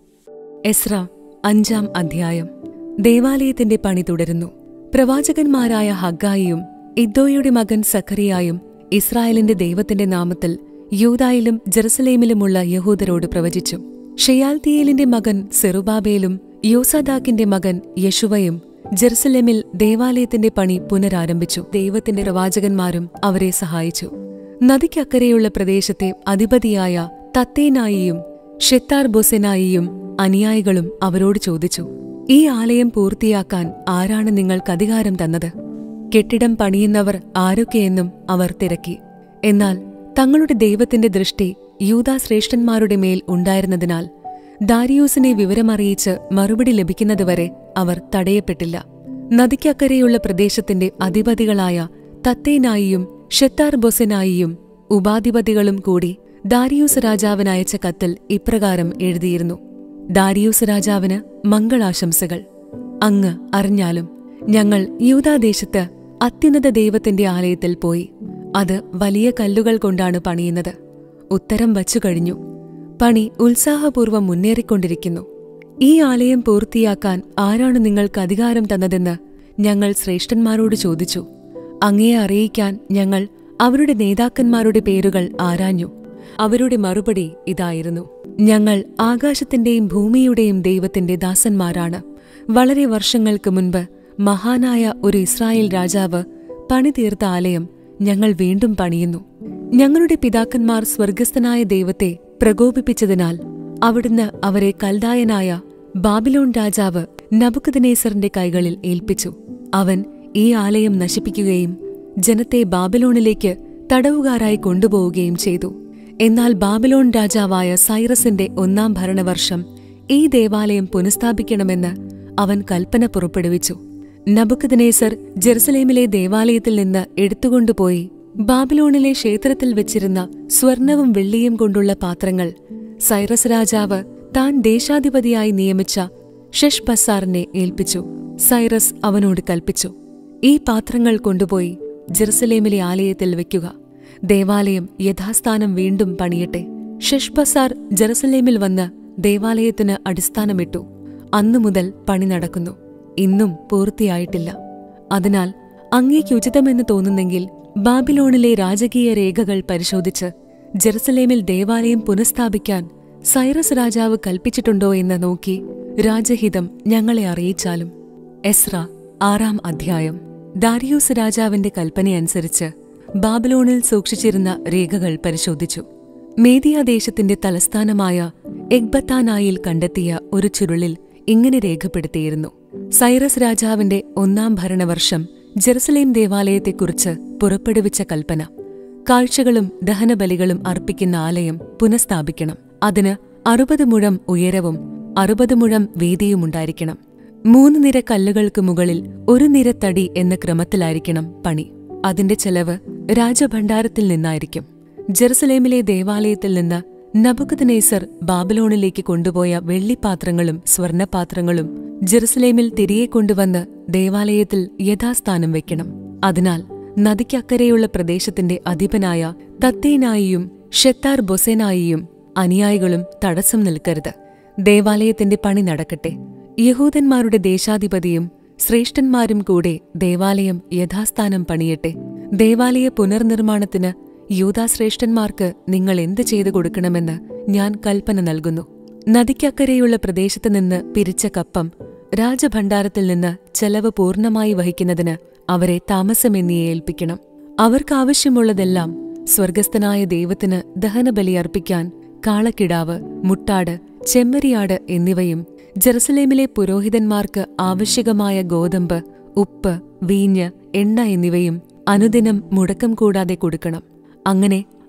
എസ്ര അഞ്ചാം അധ്യായം ദേവാലയത്തിന്റെ പണി തുടരുന്നു പ്രവാചകന്മാരായ ഹഗ്ഗായിയും ഇദ്ദോയുടെ മകൻ സഖറിയായും ഇസ്രായേലിന്റെ ദൈവത്തിന്റെ നാമത്തിൽ യൂതായിലും ജെറുസലേമിലുമുള്ള യഹൂദരോട് പ്രവചിച്ചു ഷെയാൽത്തിയേലിന്റെ മകൻ സെറുബാബേലും യോസാദാക്കിന്റെ മകൻ യശുവയും ജെറുസലേമിൽ ദേവാലയത്തിന്റെ പണി പുനരാരംഭിച്ചു ദൈവത്തിന്റെ പ്രവാചകന്മാരും അവരെ സഹായിച്ചു നദിക്കക്കരെയുള്ള പ്രദേശത്തെ അധിപതിയായ തത്തേനായിയും ഷെത്താർ ബൊസെനായിയും അനുയായികളും അവരോട് ചോദിച്ചു ഈ ആലയം പൂർത്തിയാക്കാൻ ആരാണ് നിങ്ങൾക്ക് അധികാരം തന്നത് കെട്ടിടം പണിയുന്നവർ ആരൊക്കെയെന്നും അവർ തിരക്കി എന്നാൽ തങ്ങളുടെ ദൈവത്തിന്റെ ദൃഷ്ടി യൂതാശ്രേഷ്ഠന്മാരുടെ മേൽ ഉണ്ടായിരുന്നതിനാൽ ദാരിയൂസിനെ വിവരമറിയിച്ച് മറുപടി ലഭിക്കുന്നതുവരെ അവർ തടയപ്പെട്ടില്ല നദിക്കക്കരെയുള്ള പ്രദേശത്തിന്റെ അധിപതികളായ തത്തേനായിയും ഷെത്താർ ബൊസെനായിയും ഉപാധിപതികളും കൂടി ദാരിയൂസ് രാജാവിന് അയച്ച കത്തിൽ ഇപ്രകാരം എഴുതിയിരുന്നു ദാരിയൂസ് രാജാവിന് മംഗളാശംസകൾ അങ്ങ് അറിഞ്ഞാലും ഞങ്ങൾ യൂതാദേശത്ത് അത്യുന്നത ദൈവത്തിന്റെ ആലയത്തിൽ പോയി അത് വലിയ കല്ലുകൾ കൊണ്ടാണ് പണിയുന്നത് ഉത്തരം വച്ചു കഴിഞ്ഞു പണി ഉത്സാഹപൂർവ്വം മുന്നേറിക്കൊണ്ടിരിക്കുന്നു ഈ ആലയം പൂർത്തിയാക്കാൻ ആരാണ് നിങ്ങൾക്ക് അധികാരം തന്നതെന്ന് ഞങ്ങൾ ശ്രേഷ്ഠന്മാരോട് ചോദിച്ചു അങ്ങയെ അറിയിക്കാൻ ഞങ്ങൾ അവരുടെ നേതാക്കന്മാരുടെ പേരുകൾ ആരാഞ്ഞു അവരുടെ മറുപടി ഇതായിരുന്നു ഞങ്ങൾ ആകാശത്തിന്റെയും ഭൂമിയുടെയും ദൈവത്തിന്റെ ദാസന്മാരാണ് വളരെ വർഷങ്ങൾക്ക് മുൻപ് മഹാനായ ഒരു ഇസ്രായേൽ രാജാവ് പണി തീർത്ത ആലയം ഞങ്ങൾ വീണ്ടും പണിയുന്നു ഞങ്ങളുടെ പിതാക്കന്മാർ സ്വർഗസ്ഥനായ ദൈവത്തെ പ്രകോപിപ്പിച്ചതിനാൽ അവിടുന്ന് അവരെ കൽദായനായ ബാബിലോൺ രാജാവ് നബുക്കദനേസറിന്റെ കൈകളിൽ ഏൽപ്പിച്ചു അവൻ ഈ ആലയം നശിപ്പിക്കുകയും ജനത്തെ ബാബിലോണിലേക്ക് തടവുകാരായി കൊണ്ടുപോവുകയും ചെയ്തു എന്നാൽ ബാബിലോൺ രാജാവായ സൈറസിന്റെ ഒന്നാം ഭരണവർഷം ഈ ദേവാലയം പുനഃസ്ഥാപിക്കണമെന്ന് അവൻ കൽപ്പന പുറപ്പെടുവിച്ചു നബുക്കദനേസർ ജെറുസലേമിലെ ദേവാലയത്തിൽ നിന്ന് എടുത്തുകൊണ്ടുപോയി ബാബിലോണിലെ ക്ഷേത്രത്തിൽ വെച്ചിരുന്ന സ്വർണവും വെള്ളിയും കൊണ്ടുള്ള പാത്രങ്ങൾ സൈറസ് രാജാവ് താൻ ദേശാധിപതിയായി നിയമിച്ച ഷെഷ് ബസാറിനെ ഏൽപ്പിച്ചു സൈറസ് അവനോട് കൽപ്പിച്ചു ഈ പാത്രങ്ങൾ കൊണ്ടുപോയി ജെറുസലേമിലെ ആലയത്തിൽ വെക്കുക ദേവാലയം യഥാസ്ഥാനം വീണ്ടും പണിയട്ടെ ഷെഷ്ബസാർ ജെറുസലേമിൽ വന്ന് ദേവാലയത്തിന് അടിസ്ഥാനമിട്ടു അന്നു മുതൽ പണി നടക്കുന്നു ഇന്നും പൂർത്തിയായിട്ടില്ല അതിനാൽ അങ്ങേക്ക് ഉചിതമെന്ന് തോന്നുന്നെങ്കിൽ ബാബിലോണിലെ രാജകീയ രേഖകൾ പരിശോധിച്ച് ജെറുസലേമിൽ ദേവാലയം പുനഃസ്ഥാപിക്കാൻ സൈറസ് രാജാവ് കൽപ്പിച്ചിട്ടുണ്ടോ എന്ന് നോക്കി രാജഹിതം ഞങ്ങളെ അറിയിച്ചാലും എസ്ര ആറാം അധ്യായം ദാരിയൂസ് രാജാവിന്റെ കൽപ്പനയനുസരിച്ച് ബാബിലോണിൽ സൂക്ഷിച്ചിരുന്ന രേഖകൾ പരിശോധിച്ചു മേദിയാദേശത്തിന്റെ തലസ്ഥാനമായ എഗ്ബത്താനായിൽ കണ്ടെത്തിയ ഒരു ചുരുളിൽ ഇങ്ങനെ രേഖപ്പെടുത്തിയിരുന്നു സൈറസ് രാജാവിന്റെ ഒന്നാം ഭരണവർഷം ജെറുസലേം ദേവാലയത്തെക്കുറിച്ച് പുറപ്പെടുവിച്ച കൽപ്പന കാഴ്ചകളും ദഹനബലികളും അർപ്പിക്കുന്ന ആലയം പുനഃസ്ഥാപിക്കണം അതിന് അറുപത് മുഴം ഉയരവും അറുപത് മുഴം വീതിയുമുണ്ടായിരിക്കണം മൂന്ന് നിര കല്ലുകൾക്ക് മുകളിൽ ഒരു നിര തടി എന്ന ക്രമത്തിലായിരിക്കണം പണി അതിന്റെ ചെലവ് രാജഭണ്ഡാരത്തിൽ നിന്നായിരിക്കും ജെറുസലേമിലെ ദേവാലയത്തിൽ നിന്ന് നബുക്കദ്നേസർ ബാബിലോണിലേക്ക് കൊണ്ടുപോയ വെള്ളിപ്പാത്രങ്ങളും സ്വർണപാത്രങ്ങളും ജെറുസലേമിൽ തിരികെ കൊണ്ടുവന്ന് ദേവാലയത്തിൽ യഥാസ്ഥാനം വെക്കണം അതിനാൽ നദിക്കക്കരെയുള്ള പ്രദേശത്തിന്റെ അധിപനായ തത്തേനായിയും ഷെത്താർ ബൊസേനായിയും അനുയായികളും തടസ്സം നിൽക്കരുത് ദേവാലയത്തിന്റെ പണി നടക്കട്ടെ യഹൂദന്മാരുടെ ദേശാധിപതിയും ശ്രേഷ്ഠന്മാരും കൂടെ ദേവാലയം യഥാസ്ഥാനം പണിയട്ടെ ദേവാലയ പുനർനിർമ്മാണത്തിന് യൂതാശ്രേഷ്ഠന്മാർക്ക് നിങ്ങൾ എന്ത് ചെയ്തു കൊടുക്കണമെന്ന് ഞാൻ കൽപ്പന നൽകുന്നു നദിക്കക്കരെയുള്ള പ്രദേശത്ത് നിന്ന് പിരിച്ച കപ്പം രാജഭണ്ഡാരത്തിൽ നിന്ന് ചെലവ് പൂർണ്ണമായി വഹിക്കുന്നതിന് അവരെ താമസമെന്നിയെ ഏൽപ്പിക്കണം അവർക്കാവശ്യമുള്ളതെല്ലാം സ്വർഗസ്ഥനായ ദൈവത്തിന് ദഹനബലി അർപ്പിക്കാൻ കാളക്കിടാവ് മുട്ടാട് ചെമ്മരിയാട് എന്നിവയും ജെറുസലേമിലെ പുരോഹിതന്മാർക്ക് ആവശ്യകമായ ഗോതമ്പ് ഉപ്പ് വീഞ്ഞ് എണ്ണ എന്നിവയും അനുദിനം മുടക്കം കൂടാതെ കൊടുക്കണം അങ്ങനെ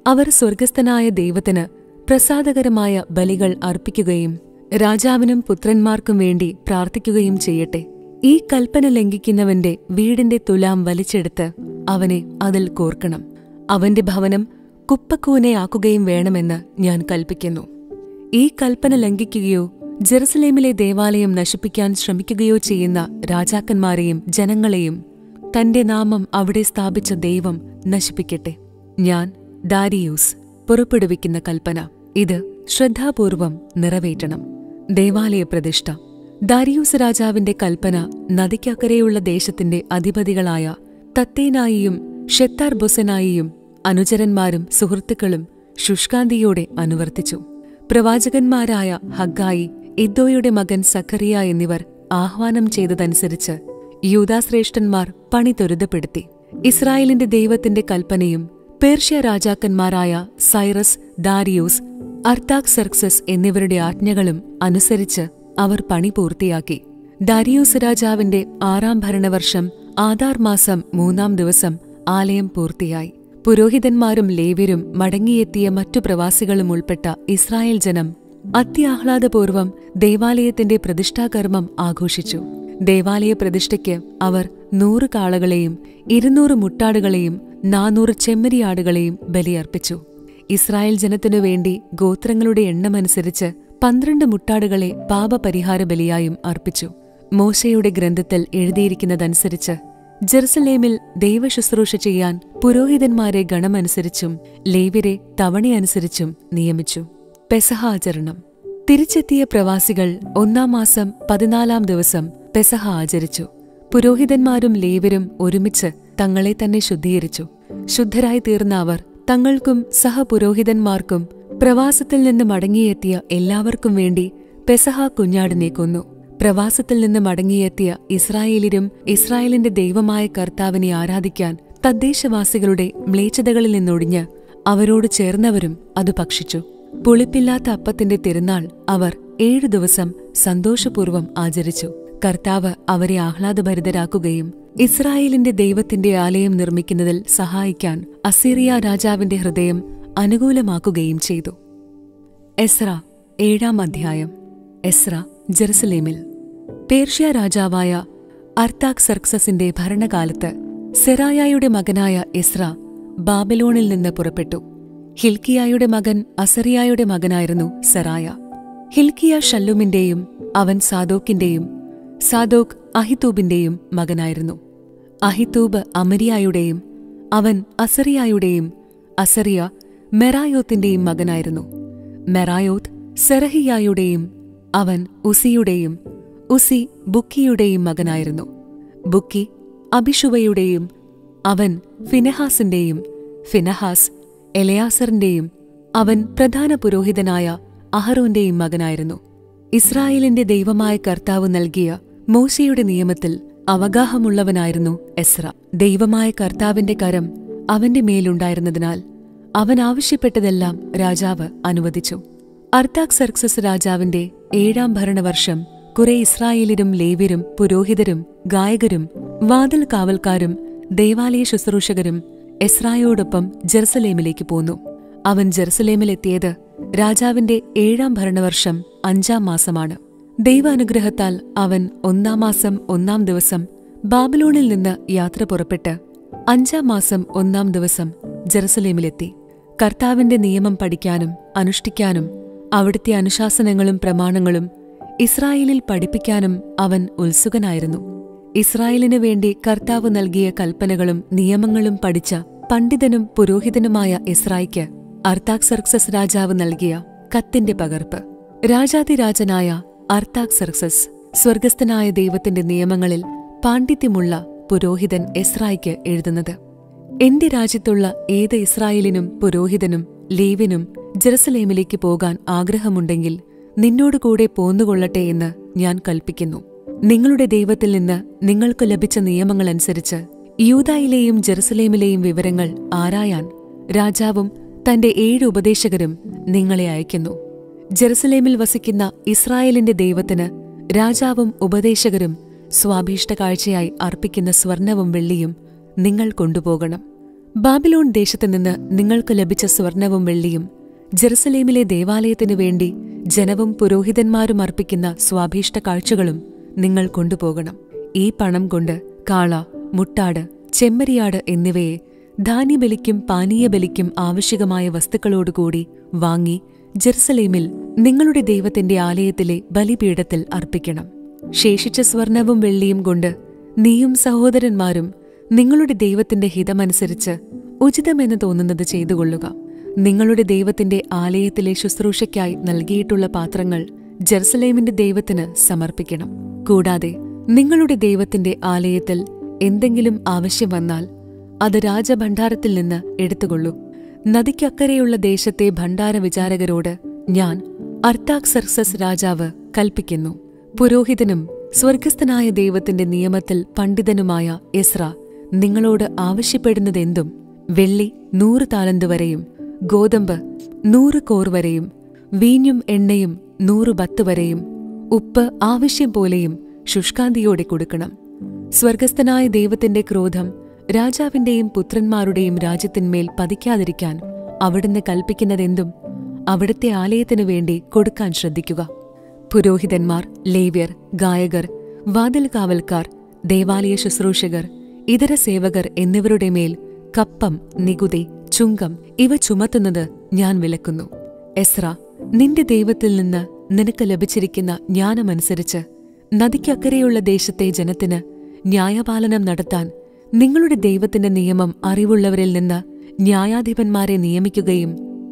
അവർ സ്വർഗസ്ഥനായ ദൈവത്തിന് പ്രസാദകരമായ ബലികൾ അർപ്പിക്കുകയും രാജാവിനും പുത്രന്മാർക്കും വേണ്ടി പ്രാർത്ഥിക്കുകയും ചെയ്യട്ടെ ഈ കൽപ്പന ലംഘിക്കുന്നവന്റെ വീടിന്റെ തുലാം വലിച്ചെടുത്ത് അവനെ അതിൽ കോർക്കണം അവന്റെ ഭവനം കുപ്പക്കൂനയാക്കുകയും വേണമെന്ന് ഞാൻ കൽപ്പിക്കുന്നു ഈ കൽപ്പന ലംഘിക്കുകയോ ജെറുസലേമിലെ ദേവാലയം നശിപ്പിക്കാൻ ശ്രമിക്കുകയോ ചെയ്യുന്ന രാജാക്കന്മാരെയും ജനങ്ങളെയും തന്റെ നാമം അവിടെ സ്ഥാപിച്ച ദൈവം നശിപ്പിക്കട്ടെ ഞാൻ ദാരിയൂസ് പുറപ്പെടുവിക്കുന്ന കൽപ്പന ഇത് ശ്രദ്ധാപൂർവം നിറവേറ്റണം ദേവാലയ പ്രതിഷ്ഠ ദാരിയൂസ് രാജാവിന്റെ കൽപ്പന നദിക്കക്കരെയുള്ള ദേശത്തിന്റെ അധിപതികളായ തത്തേനായിയും ഷെത്താർ ബൊസനായിയും അനുചരന്മാരും സുഹൃത്തുക്കളും ശുഷ്കാന്തിയോടെ അനുവർത്തിച്ചു പ്രവാചകന്മാരായ ഹഗ്ഗായി ഇദ്ദോയുടെ മകൻ സഖറിയ എന്നിവർ ആഹ്വാനം ചെയ്തതനുസരിച്ച് യൂദാശ്രേഷ്ഠന്മാർ പണി ത്വരിതപ്പെടുത്തി ഇസ്രായേലിന്റെ ദൈവത്തിന്റെ കൽപ്പനയും പേർഷ്യ രാജാക്കന്മാരായ സൈറസ് ദാരിയൂസ് അർത്താക്സെർക്സസ് എന്നിവരുടെ ആജ്ഞകളും അനുസരിച്ച് അവർ പണി പൂർത്തിയാക്കി ദാരിയൂസ് രാജാവിന്റെ ആറാം ഭരണവർഷം ആധാർ മാസം മൂന്നാം ദിവസം ആലയം പൂർത്തിയായി പുരോഹിതന്മാരും ലേവ്യരും മടങ്ങിയെത്തിയ മറ്റു പ്രവാസികളും ഉൾപ്പെട്ട ഇസ്രായേൽ ജനം അത്യാഹ്ലാദപൂർവം ദേവാലയത്തിന്റെ പ്രതിഷ്ഠാകർമ്മം ആഘോഷിച്ചു ദേവാലയ പ്രതിഷ്ഠയ്ക്ക് അവർ നൂറ് കാളകളെയും ഇരുന്നൂറ് മുട്ടാടുകളെയും നാനൂറ് ചെമ്മരിയാടുകളെയും ബലിയർപ്പിച്ചു ഇസ്രായേൽ ജനത്തിനു വേണ്ടി ഗോത്രങ്ങളുടെ എണ്ണമനുസരിച്ച് പന്ത്രണ്ട് മുട്ടാടുകളെ പാപപരിഹാര ബലിയായും അർപ്പിച്ചു മോശയുടെ ഗ്രന്ഥത്തിൽ എഴുതിയിരിക്കുന്നതനുസരിച്ച് ജെറുസലേമിൽ ദൈവശുശ്രൂഷ ചെയ്യാൻ പുരോഹിതന്മാരെ ഗണമനുസരിച്ചും ലേവ്യരെ തവണയനുസരിച്ചും നിയമിച്ചു പെസഹ ആചരണം തിരിച്ചെത്തിയ പ്രവാസികൾ ഒന്നാം മാസം പതിനാലാം ദിവസം പെസഹ ആചരിച്ചു പുരോഹിതന്മാരും ലേവരും ഒരുമിച്ച് തങ്ങളെ തന്നെ ശുദ്ധീകരിച്ചു ശുദ്ധരായി തീർന്ന അവർ തങ്ങൾക്കും സഹപുരോഹിതന്മാർക്കും പ്രവാസത്തിൽ നിന്ന് മടങ്ങിയെത്തിയ എല്ലാവർക്കും വേണ്ടി പെസഹ കുഞ്ഞാടിനെ കൊന്നു പ്രവാസത്തിൽ നിന്ന് മടങ്ങിയെത്തിയ ഇസ്രായേലിരും ഇസ്രായേലിന്റെ ദൈവമായ കർത്താവിനെ ആരാധിക്കാൻ തദ്ദേശവാസികളുടെ മ്ലേച്ഛതകളിൽ നിന്നൊഴിഞ്ഞ് അവരോട് ചേർന്നവരും അത് ഭക്ഷിച്ചു പുളിപ്പില്ലാത്ത അപ്പത്തിന്റെ തിരുനാൾ അവർ ഏഴു ദിവസം സന്തോഷപൂർവ്വം ആചരിച്ചു കർത്താവ് അവരെ ആഹ്ലാദഭരിതരാക്കുകയും ഇസ്രായേലിന്റെ ദൈവത്തിന്റെ ആലയം നിർമ്മിക്കുന്നതിൽ സഹായിക്കാൻ അസീറിയ രാജാവിന്റെ ഹൃദയം അനുകൂലമാക്കുകയും ചെയ്തു എസ്ര ഏഴാം അധ്യായം എസ്ര ജെറുസലേമിൽ പേർഷ്യ രാജാവായ അർത്താക് സർക്സസിന്റെ ഭരണകാലത്ത് സെറായായുടെ മകനായ എസ്ര ബാബിലോണിൽ നിന്ന് പുറപ്പെട്ടു ഹിൽക്കിയായുടെ മകൻ അസറിയായുടെ മകനായിരുന്നു സെറായ ഹിൽക്കിയ ഷല്ലുമിന്റെയും അവൻ സാദോക്കിന്റെയും സാദോക്ക് അഹിത്തൂബിന്റെയും മകനായിരുന്നു അഹിത്തൂബ് അമരിയായുടെയും അവൻ അസറിയായുടെയും അസറിയ മെറായോത്തിന്റെയും മകനായിരുന്നു മെറായോത്ത് സെറഹിയായുടെയും അവൻ ഉസിയുടെയും ഉസി ബുക്കിയുടെയും മകനായിരുന്നു ബുക്കി അഭിഷുവയുടെയും അവൻ ഫിനെഹാസിന്റെയും ഫിനഹാസ് എലയാസറിന്റെയും അവൻ പ്രധാന പുരോഹിതനായ അഹറോന്റെയും മകനായിരുന്നു ഇസ്രായേലിന്റെ ദൈവമായ കർത്താവ് നൽകിയ മോശയുടെ നിയമത്തിൽ അവഗാഹമുള്ളവനായിരുന്നു എസ്ര ദൈവമായ കർത്താവിന്റെ കരം അവന്റെ മേലുണ്ടായിരുന്നതിനാൽ അവൻ ആവശ്യപ്പെട്ടതെല്ലാം രാജാവ് അനുവദിച്ചു അർത്താക് സർക്സസ് രാജാവിന്റെ ഏഴാം ഭരണവർഷം കുറെ ഇസ്രായേലിരും ലേവ്യരും പുരോഹിതരും ഗായകരും വാതിൽ കാവൽക്കാരും ദൈവാലയ ശുശ്രൂഷകരും എസ്രായോടൊപ്പം ജെറുസലേമിലേക്ക് പോന്നു അവൻ ജെറുസലേമിലെത്തിയത് രാജാവിന്റെ ഏഴാം ഭരണവർഷം അഞ്ചാം മാസമാണ് ദൈവാനുഗ്രഹത്താൽ അവൻ ഒന്നാം മാസം ഒന്നാം ദിവസം ബാബിലോണിൽ നിന്ന് യാത്ര പുറപ്പെട്ട് അഞ്ചാം മാസം ഒന്നാം ദിവസം ജെറുസലേമിലെത്തി കർത്താവിന്റെ നിയമം പഠിക്കാനും അനുഷ്ഠിക്കാനും അവിടുത്തെ അനുശാസനങ്ങളും പ്രമാണങ്ങളും ഇസ്രായേലിൽ പഠിപ്പിക്കാനും അവൻ ഉത്സുകനായിരുന്നു ഇസ്രായേലിനു വേണ്ടി കർത്താവ് നൽകിയ കൽപ്പനകളും നിയമങ്ങളും പഠിച്ച പണ്ഡിതനും പുരോഹിതനുമായ ഇസ്രായിക്ക് അർത്താക്സർക്സസ് രാജാവ് നൽകിയ കത്തിന്റെ പകർപ്പ് രാജാതിരാജനായ അർത്താക്സർക്സസ് സ്വർഗസ്ഥനായ ദൈവത്തിന്റെ നിയമങ്ങളിൽ പാണ്ഡിത്യമുള്ള പുരോഹിതൻ എസ്രായിക്ക് എഴുതുന്നത് എന്റെ രാജ്യത്തുള്ള ഏത് ഇസ്രായേലിനും പുരോഹിതനും ലേവിനും ജെറുസലേമിലേക്ക് പോകാൻ ആഗ്രഹമുണ്ടെങ്കിൽ നിന്നോടുകൂടെ പോന്നുകൊള്ളട്ടെ എന്ന് ഞാൻ കൽപ്പിക്കുന്നു നിങ്ങളുടെ ദൈവത്തിൽ നിന്ന് നിങ്ങൾക്ക് ലഭിച്ച നിയമങ്ങളനുസരിച്ച് യൂതായിലെയും ജെറുസലേമിലെയും വിവരങ്ങൾ ആരായാൻ രാജാവും തന്റെ ഏഴ് ഉപദേശകരും നിങ്ങളെ അയക്കുന്നു ജെറുസലേമിൽ വസിക്കുന്ന ഇസ്രായേലിന്റെ ദൈവത്തിന് രാജാവും ഉപദേശകരും സ്വാഭീഷ്ട കാഴ്ചയായി അർപ്പിക്കുന്ന സ്വർണവും വെള്ളിയും നിങ്ങൾ കൊണ്ടുപോകണം ബാബിലോൺ ദേശത്തു നിന്ന് നിങ്ങൾക്ക് ലഭിച്ച സ്വർണവും വെള്ളിയും ജെറുസലേമിലെ ദേവാലയത്തിനു വേണ്ടി ജനവും പുരോഹിതന്മാരും അർപ്പിക്കുന്ന സ്വാഭീഷ്ട കാഴ്ചകളും നിങ്ങൾ കൊണ്ടുപോകണം ഈ പണം കൊണ്ട് കാള മുട്ടാട് ചെമ്മരിയാട് എന്നിവയെ ധാന്യബലിക്കും പാനീയബലിക്കും ആവശ്യകമായ വസ്തുക്കളോടുകൂടി വാങ്ങി ജെറുസലേമിൽ നിങ്ങളുടെ ദൈവത്തിന്റെ ആലയത്തിലെ ബലിപീഠത്തിൽ അർപ്പിക്കണം ശേഷിച്ച സ്വർണവും വെള്ളിയും കൊണ്ട് നീയും സഹോദരന്മാരും നിങ്ങളുടെ ദൈവത്തിന്റെ ഹിതമനുസരിച്ച് ഉചിതമെന്ന് തോന്നുന്നത് ചെയ്തുകൊള്ളുക നിങ്ങളുടെ ദൈവത്തിന്റെ ആലയത്തിലെ ശുശ്രൂഷയ്ക്കായി നൽകിയിട്ടുള്ള പാത്രങ്ങൾ ജെറുസലേമിന്റെ ദൈവത്തിന് സമർപ്പിക്കണം കൂടാതെ നിങ്ങളുടെ ദൈവത്തിന്റെ ആലയത്തിൽ എന്തെങ്കിലും ആവശ്യം വന്നാൽ അത് രാജഭണ്ഡാരത്തിൽ നിന്ന് എടുത്തുകൊള്ളൂ നദിക്കക്കരെയുള്ള ദേശത്തെ ഭണ്ഡാര വിചാരകരോട് ഞാൻ അർത്താക്സർസസ് രാജാവ് കൽപ്പിക്കുന്നു പുരോഹിതനും സ്വർഗസ്ഥനായ ദൈവത്തിന്റെ നിയമത്തിൽ പണ്ഡിതനുമായ എസ്ര നിങ്ങളോട് ആവശ്യപ്പെടുന്നതെന്തും വെള്ളി നൂറ് താലന്ത് വരെയും ഗോതമ്പ് നൂറ് കോർ വരെയും വീഞ്ഞും എണ്ണയും നൂറ് ബത്ത് വരെയും ഉപ്പ് ആവശ്യം പോലെയും ശുഷ്കാന്തിയോടെ കൊടുക്കണം സ്വർഗസ്ഥനായ ദൈവത്തിന്റെ ക്രോധം രാജാവിന്റെയും പുത്രന്മാരുടെയും രാജ്യത്തിന്മേൽ പതിക്കാതിരിക്കാൻ അവിടുന്ന് കൽപ്പിക്കുന്നതെന്തും അവിടുത്തെ ആലയത്തിനു വേണ്ടി കൊടുക്കാൻ ശ്രദ്ധിക്കുക പുരോഹിതന്മാർ ലേവ്യർ ഗായകർ വാതിൽ കാവൽക്കാർ ദേവാലയ ശുശ്രൂഷകർ ഇതര സേവകർ എന്നിവരുടെ മേൽ കപ്പം നികുതി ചുങ്കം ഇവ ചുമത്തുന്നത് ഞാൻ വിലക്കുന്നു എസ്ര നിന്റെ ദൈവത്തിൽ നിന്ന് നിനക്ക് ലഭിച്ചിരിക്കുന്ന ജ്ഞാനമനുസരിച്ച് നദിക്കക്കരെയുള്ള ദേശത്തെ ജനത്തിന് ന്യായപാലനം നടത്താൻ നിങ്ങളുടെ ദൈവത്തിന്റെ നിയമം അറിവുള്ളവരിൽ നിന്ന് ന്യായാധിപന്മാരെ നിയമിക്കുകയും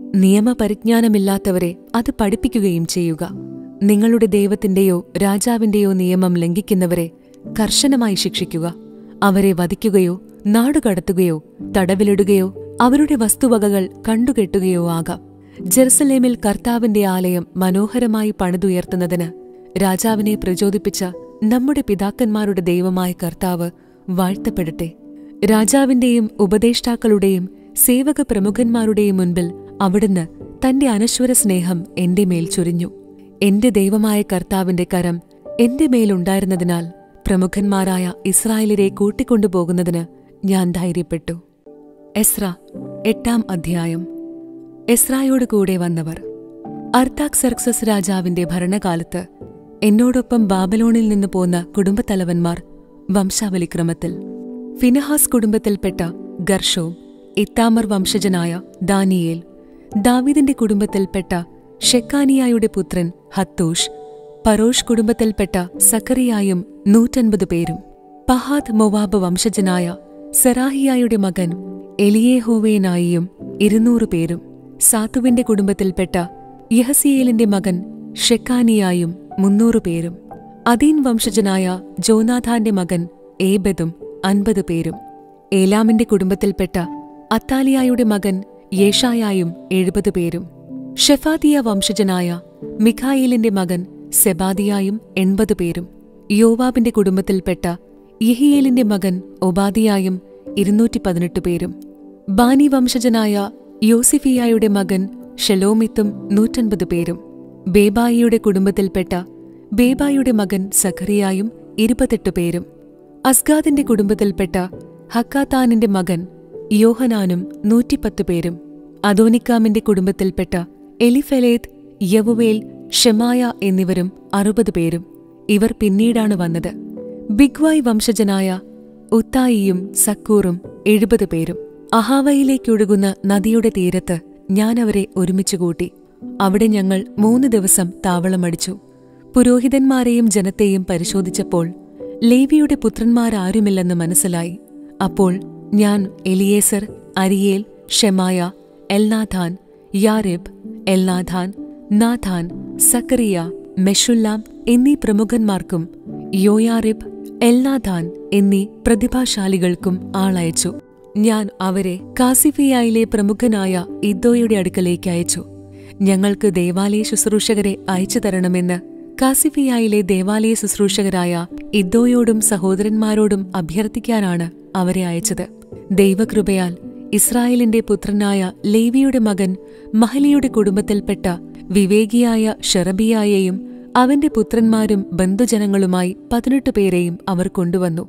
നിയമപരിജ്ഞാനമില്ലാത്തവരെ അത് പഠിപ്പിക്കുകയും ചെയ്യുക നിങ്ങളുടെ ദൈവത്തിന്റെയോ രാജാവിന്റെയോ നിയമം ലംഘിക്കുന്നവരെ കർശനമായി ശിക്ഷിക്കുക അവരെ വധിക്കുകയോ നാടുകടത്തുകയോ തടവിലിടുകയോ അവരുടെ വസ്തുവകകൾ കണ്ടുകെട്ടുകയോ ആകാം ജെറുസലേമിൽ കർത്താവിന്റെ ആലയം മനോഹരമായി പണിതുയർത്തുന്നതിന് രാജാവിനെ പ്രചോദിപ്പിച്ച നമ്മുടെ പിതാക്കന്മാരുടെ ദൈവമായ കർത്താവ് വാഴ്ത്തപ്പെടട്ടെ രാജാവിന്റെയും ഉപദേഷ്ടാക്കളുടെയും സേവക പ്രമുഖന്മാരുടെയും മുൻപിൽ അവിടുന്ന് തന്റെ അനശ്വര സ്നേഹം എന്റെ മേൽ ചൊരിഞ്ഞു എന്റെ ദൈവമായ കർത്താവിന്റെ കരം എന്റെ മേലുണ്ടായിരുന്നതിനാൽ പ്രമുഖന്മാരായ ഇസ്രായേലരെ കൂട്ടിക്കൊണ്ടുപോകുന്നതിന് ഞാൻ ധൈര്യപ്പെട്ടു എസ്ര എട്ടാം അധ്യായം എസ്രായോട് കൂടെ വന്നവർ അർത്താക്സർക്സസ് രാജാവിന്റെ ഭരണകാലത്ത് എന്നോടൊപ്പം ബാബലോണിൽ നിന്ന് പോന്ന കുടുംബത്തലവന്മാർ വംശാവലിക്രമത്തിൽ ഫിനഹാസ് കുടുംബത്തിൽപ്പെട്ട ഗർഷോം ഇത്താമർ വംശജനായ ദാനിയേൽ ദാവീദിന്റെ കുടുംബത്തിൽപ്പെട്ട ഷെക്കാനിയായുടെ പുത്രൻ ഹത്തൂഷ് പരോഷ് കുടുംബത്തിൽപ്പെട്ട സക്കറിയായും നൂറ്റൻപത് പേരും പഹാദ് മൊവാബ് വംശജനായ സെറാഹിയായുടെ മകൻ എലിയേഹോവേനായിയും ഇരുന്നൂറ് പേരും സാത്തുവിന്റെ കുടുംബത്തിൽപ്പെട്ട യഹസിയേലിന്റെ മകൻ ഷെക്കാനിയായും മുന്നൂറ് പേരും അദീൻ വംശജനായ ജോനാഥാന്റെ മകൻ ഏബദും അൻപത് പേരും ഏലാമിന്റെ കുടുംബത്തിൽപ്പെട്ട അത്താലിയായുടെ മകൻ യേഷായായും എഴുപത് പേരും ഷെഫാദിയ വംശജനായ മിഖായേലിന്റെ മകൻ സെബാദിയായും എൺപത് പേരും യോവാബിന്റെ കുടുംബത്തിൽപ്പെട്ട യഹിയേലിന്റെ മകൻ ഒബാദിയായും ഇരുന്നൂറ്റി പതിനെട്ട് പേരും ബാനി വംശജനായ യോസിഫിയായുടെ മകൻ ഷെലോമിത്തും നൂറ്റൻപത് പേരും ബേബായിയുടെ കുടുംബത്തിൽപ്പെട്ട ബേബായുടെ മകൻ സഖറിയായും ഇരുപത്തെട്ട് പേരും അസ്ഗാദിന്റെ കുടുംബത്തിൽപ്പെട്ട ഹക്കാത്താനിന്റെ മകൻ യോഹനാനും നൂറ്റിപ്പത്ത് പേരും അദോനിക്കാമിന്റെ കുടുംബത്തിൽപ്പെട്ട എലിഫെലേത്ത് യവുവേൽ ഷെമായ എന്നിവരും അറുപത് പേരും ഇവർ പിന്നീടാണ് വന്നത് ബിഗ്വായ് വംശജനായ ഉത്തായിയും സക്കൂറും എഴുപത് പേരും അഹാവയിലേക്കൊഴുകുന്ന നദിയുടെ തീരത്ത് ഞാൻ അവരെ ഒരുമിച്ചുകൂട്ടി അവിടെ ഞങ്ങൾ മൂന്ന് ദിവസം താവളമടിച്ചു പുരോഹിതന്മാരെയും ജനത്തെയും പരിശോധിച്ചപ്പോൾ ലേവിയുടെ പുത്രന്മാരാരുമില്ലെന്ന് മനസ്സിലായി അപ്പോൾ ഞാൻ Eliezer Ariel Shemaiah Elnathan Jarib Elnathan Nathan Zechariah Meshullam എന്നീ പ്രമുഖന്മാർക്കും യോയാറിബ് എൽനാഥാൻ എന്നീ പ്രതിഭാശാലികൾക്കും ആളയച്ചു ഞാൻ അവരെ കാസിഫിയായിലെ പ്രമുഖനായ ഇദ്ദോയുടെ അടുക്കലേക്ക് അയച്ചു ഞങ്ങൾക്ക് ദേവാലയ ശുശ്രൂഷകരെ അയച്ചു തരണമെന്ന് കാസിഫിയായിലെ ദേവാലയ ശുശ്രൂഷകരായ ഇദ്ദോയോടും സഹോദരന്മാരോടും അഭ്യർത്ഥിക്കാനാണ് അവരെ അയച്ചത് ദൈവകൃപയാൽ ഇസ്രായേലിന്റെ പുത്രനായ ലേവിയുടെ മകൻ മഹലിയുടെ കുടുംബത്തിൽപ്പെട്ട വിവേകിയായ ഷെറബിയായെയും അവന്റെ പുത്രന്മാരും ബന്ധുജനങ്ങളുമായി പതിനെട്ട് പേരെയും അവർ കൊണ്ടുവന്നു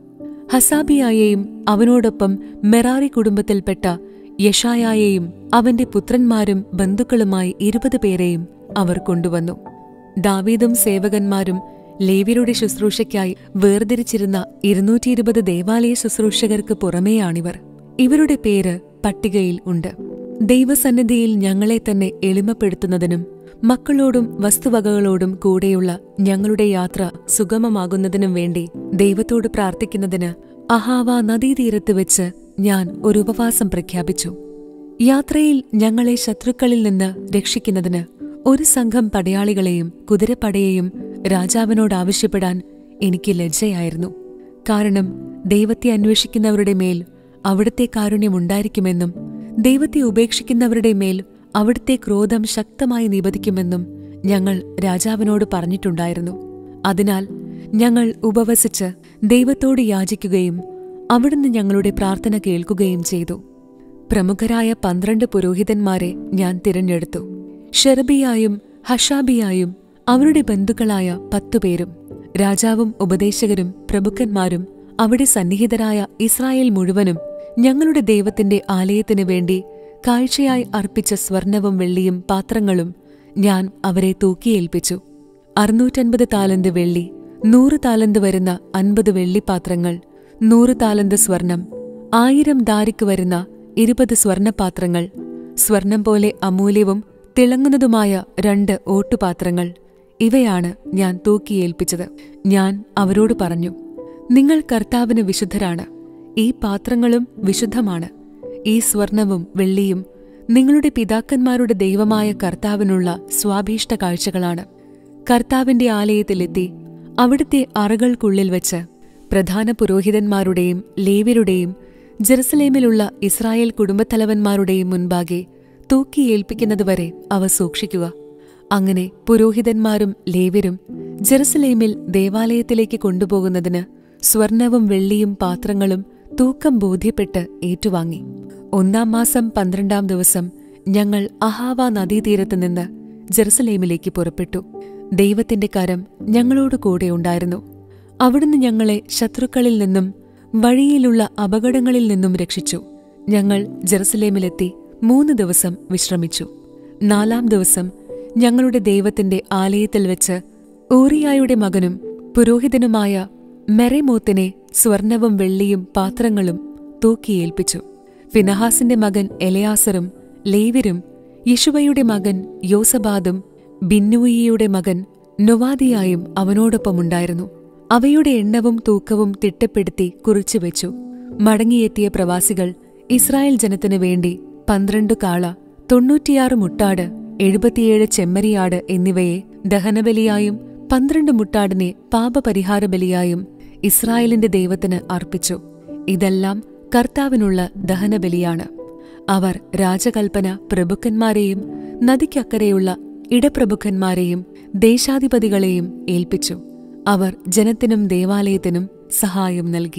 ഹസാബിയായെയും അവനോടൊപ്പം മെറാറി കുടുംബത്തിൽപ്പെട്ട യഷായായെയും അവന്റെ പുത്രന്മാരും ബന്ധുക്കളുമായി ഇരുപത് പേരെയും അവർ കൊണ്ടുവന്നു ദാവീദും സേവകന്മാരും ലേവ്യരുടെ ശുശ്രൂഷയ്ക്കായി വേർതിരിച്ചിരുന്ന ഇരുന്നൂറ്റി ഇരുപത് ദേവാലയ ശുശ്രൂഷകർക്ക് പുറമേയാണിവർ ഇവരുടെ പേര് പട്ടികയിൽ ഉണ്ട് ദൈവസന്നിധിയിൽ ഞങ്ങളെ തന്നെ എളിമപ്പെടുത്തുന്നതിനും മക്കളോടും വസ്തുവകകളോടും കൂടെയുള്ള ഞങ്ങളുടെ യാത്ര സുഗമമാകുന്നതിനും വേണ്ടി ദൈവത്തോട് പ്രാർത്ഥിക്കുന്നതിന് അഹാവ നദീതീരത്ത് വെച്ച് ഞാൻ ഒരു ഉപവാസം പ്രഖ്യാപിച്ചു യാത്രയിൽ ഞങ്ങളെ ശത്രുക്കളിൽ നിന്ന് രക്ഷിക്കുന്നതിന് ഒരു സംഘം പടയാളികളെയും കുതിരപ്പടയെയും രാജാവിനോട് ആവശ്യപ്പെടാൻ എനിക്ക് ലജ്ജയായിരുന്നു കാരണം ദൈവത്തെ അന്വേഷിക്കുന്നവരുടെ മേൽ അവിടുത്തെ കാരുണ്യമുണ്ടായിരിക്കുമെന്നും ദൈവത്തെ ഉപേക്ഷിക്കുന്നവരുടെ മേൽ അവിടുത്തെ ക്രോധം ശക്തമായി നിബദിക്കുമെന്നും ഞങ്ങൾ രാജാവിനോട് പറഞ്ഞിട്ടുണ്ടായിരുന്നു അതിനാൽ ഞങ്ങൾ ഉപവസിച്ച് ദൈവത്തോട് യാചിക്കുകയും അവിടുന്ന് ഞങ്ങളുടെ പ്രാർത്ഥന കേൾക്കുകയും ചെയ്തു പ്രമുഖരായ പന്ത്രണ്ട് പുരോഹിതന്മാരെ ഞാൻ തിരഞ്ഞെടുത്തു ഷെറബിയായും ഹഷാബിയായും അവരുടെ ബന്ധുക്കളായ പത്തുപേരും രാജാവും ഉപദേശകരും പ്രഭുക്കന്മാരും അവിടെ സന്നിഹിതരായ ഇസ്രായേൽ മുഴുവനും ഞങ്ങളുടെ ദൈവത്തിന്റെ ആലയത്തിനു വേണ്ടി കാഴ്ചയായി അർപ്പിച്ച സ്വർണവും വെള്ളിയും പാത്രങ്ങളും ഞാൻ അവരെ തൂക്കിയേൽപ്പിച്ചു അറുന്നൂറ്റൻപത് താലന്ത് വെള്ളി നൂറ് താലന്ത് വരുന്ന അൻപത് വെള്ളിപ്പാത്രങ്ങൾ നൂറ് താലന്ത് സ്വർണം ആയിരം ദാരിക്ക് വരുന്ന ഇരുപത് സ്വർണപാത്രങ്ങൾ സ്വർണം പോലെ അമൂല്യവും തിളങ്ങുന്നതുമായ രണ്ട് ഓട്ടുപാത്രങ്ങൾ ഇവയാണ് ഞാൻ തൂക്കിയേൽപ്പിച്ചത് ഞാൻ അവരോട് പറഞ്ഞു നിങ്ങൾ കർത്താവിന് വിശുദ്ധരാണ് ഈ പാത്രങ്ങളും വിശുദ്ധമാണ് ഈ സ്വർണവും വെള്ളിയും നിങ്ങളുടെ പിതാക്കന്മാരുടെ ദൈവമായ കർത്താവിനുള്ള സ്വാഭീഷ്ട കാഴ്ചകളാണ് കർത്താവിന്റെ ആലയത്തിലെത്തി അവിടുത്തെ അറകൾക്കുള്ളിൽ വെച്ച് പ്രധാന പുരോഹിതന്മാരുടെയും ലേവ്യരുടെയും ജെറുസലേമിലുള്ള ഇസ്രായേൽ കുടുംബത്തലവന്മാരുടെയും മുൻപാകെ തൂക്കിയേൽപ്പിക്കുന്നതുവരെ അവ സൂക്ഷിക്കുക അങ്ങനെ പുരോഹിതന്മാരും ലേവ്യരും ജെറുസലേമിൽ ദേവാലയത്തിലേക്ക് കൊണ്ടുപോകുന്നതിന് സ്വർണവും വെള്ളിയും പാത്രങ്ങളും തൂക്കം ബോധ്യപ്പെട്ട് ഏറ്റുവാങ്ങി ഒന്നാം മാസം പന്ത്രണ്ടാം ദിവസം ഞങ്ങൾ അഹാവ നദീതീരത്ത് നിന്ന് ജെറുസലേമിലേക്ക് പുറപ്പെട്ടു ദൈവത്തിന്റെ കരം ഞങ്ങളോട് കൂടെ ഉണ്ടായിരുന്നു അവിടുന്ന് ഞങ്ങളെ ശത്രുക്കളിൽ നിന്നും വഴിയിലുള്ള അപകടങ്ങളിൽ നിന്നും രക്ഷിച്ചു ഞങ്ങൾ ജെറുസലേമിലെത്തി മൂന്ന് ദിവസം വിശ്രമിച്ചു നാലാം ദിവസം ഞങ്ങളുടെ ദൈവത്തിന്റെ ആലയത്തിൽ വെച്ച് ഊറിയായുടെ മകനും പുരോഹിതനുമായ മെറെമോത്തിനെ സ്വർണവും വെള്ളിയും പാത്രങ്ങളും തൂക്കിയേൽപ്പിച്ചു ഫിനഹാസിന്റെ മകൻ എലയാസറും ലേവ്യരും യശുവയുടെ മകൻ യോസബാദും ബിന്നൂയിയുടെ മകൻ നൊവാദിയായും അവനോടൊപ്പമുണ്ടായിരുന്നു അവയുടെ എണ്ണവും തൂക്കവും തിട്ടപ്പെടുത്തി കുറിച്ചുവെച്ചു മടങ്ങിയെത്തിയ പ്രവാസികൾ ഇസ്രായേൽ ജനത്തിനു വേണ്ടി പന്ത്രണ്ട് കാള തൊണ്ണൂറ്റിയാറ് മുട്ടാട് എഴുപത്തിയേഴ് ചെമ്മരിയാട് എന്നിവയെ ദഹനബലിയായും പന്ത്രണ്ട് മുട്ടാടിനെ പാപപരിഹാര ബലിയായും ഇസ്രായേലിന്റെ ദൈവത്തിന് അർപ്പിച്ചു ഇതെല്ലാം കർത്താവിനുള്ള ദഹനബലിയാണ് അവർ രാജകൽപ്പന പ്രഭുക്കന്മാരെയും നദിക്കക്കരെയുള്ള ഇടപ്രഭുക്കന്മാരെയും ദേശാധിപതികളെയും ഏൽപ്പിച്ചു അവർ ജനത്തിനും ദേവാലയത്തിനും സഹായം നൽകി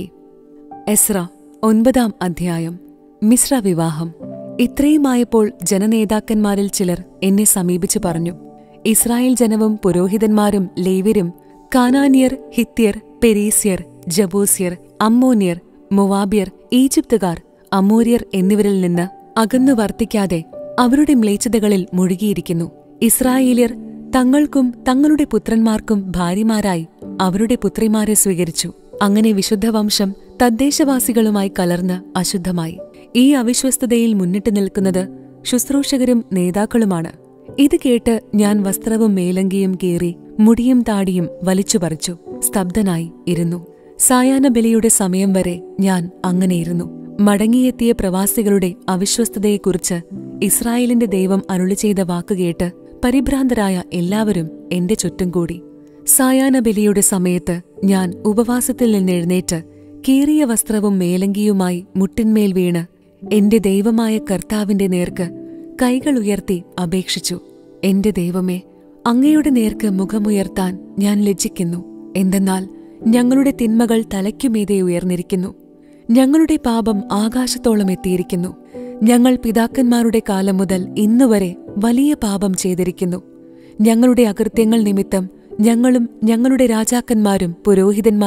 എസ്ര ഒൻപതാം അധ്യായം മിശ്ര വിവാഹം ഇത്രയുമായപ്പോൾ ജനനേതാക്കന്മാരിൽ ചിലർ എന്നെ സമീപിച്ചു പറഞ്ഞു ഇസ്രായേൽ ജനവും പുരോഹിതന്മാരും ലേവ്യരും കാനാനിയർ ഹിത്യർ പെരീസ്യർ ജബൂസ്യർ അമ്മോന്യർ മൊവാബിയർ ഈജിപ്തുകാർ അമൂര്യർ എന്നിവരിൽ നിന്ന് അകന്നു വർത്തിക്കാതെ അവരുടെ മ്ലേച്ഛതകളിൽ മുഴുകിയിരിക്കുന്നു ഇസ്രായേലിയർ തങ്ങൾക്കും തങ്ങളുടെ പുത്രന്മാർക്കും ഭാര്യമാരായി അവരുടെ പുത്രിമാരെ സ്വീകരിച്ചു അങ്ങനെ വിശുദ്ധവംശം തദ്ദേശവാസികളുമായി കലർന്ന് അശുദ്ധമായി ഈ അവിശ്വസ്തതയിൽ മുന്നിട്ട് നിൽക്കുന്നത് ശുശ്രൂഷകരും നേതാക്കളുമാണ് ഇത് കേട്ട് ഞാൻ വസ്ത്രവും മേലങ്കിയും കീറി മുടിയും താടിയും വലിച്ചുപറിച്ചു സ്തബ്ധനായി ഇരുന്നു സായാഹ്ന ബലിയുടെ സമയം വരെ ഞാൻ അങ്ങനെയിരുന്നു മടങ്ങിയെത്തിയ പ്രവാസികളുടെ അവിശ്വസ്തതയെക്കുറിച്ച് ഇസ്രായേലിന്റെ ദൈവം അരുളി ചെയ്ത വാക്കുകേട്ട് പരിഭ്രാന്തരായ എല്ലാവരും എന്റെ ചുറ്റും കൂടി സായാഹ്ന ബലിയുടെ സമയത്ത് ഞാൻ ഉപവാസത്തിൽ നിന്നെഴുന്നേറ്റ് കീറിയ വസ്ത്രവും മേലങ്കിയുമായി മുട്ടിന്മേൽ വീണ് എന്റെ ദൈവമായ കർത്താവിന്റെ നേർക്ക് കൈകൾ ഉയർത്തി അപേക്ഷിച്ചു എന്റെ ദൈവമേ അങ്ങയുടെ നേർക്ക് മുഖമുയർത്താൻ ഞാൻ ലജ്ജിക്കുന്നു എന്തെന്നാൽ ഞങ്ങളുടെ തിന്മകൾ തലയ്ക്കുമീതെ ഉയർന്നിരിക്കുന്നു ഞങ്ങളുടെ പാപം ആകാശത്തോളം എത്തിയിരിക്കുന്നു ഞങ്ങൾ പിതാക്കന്മാരുടെ കാലം മുതൽ ഇന്നുവരെ വലിയ പാപം ചെയ്തിരിക്കുന്നു ഞങ്ങളുടെ അകൃത്യങ്ങൾ നിമിത്തം ഞങ്ങളും ഞങ്ങളുടെ രാജാക്കന്മാരും പുരോഹിതന്മാരും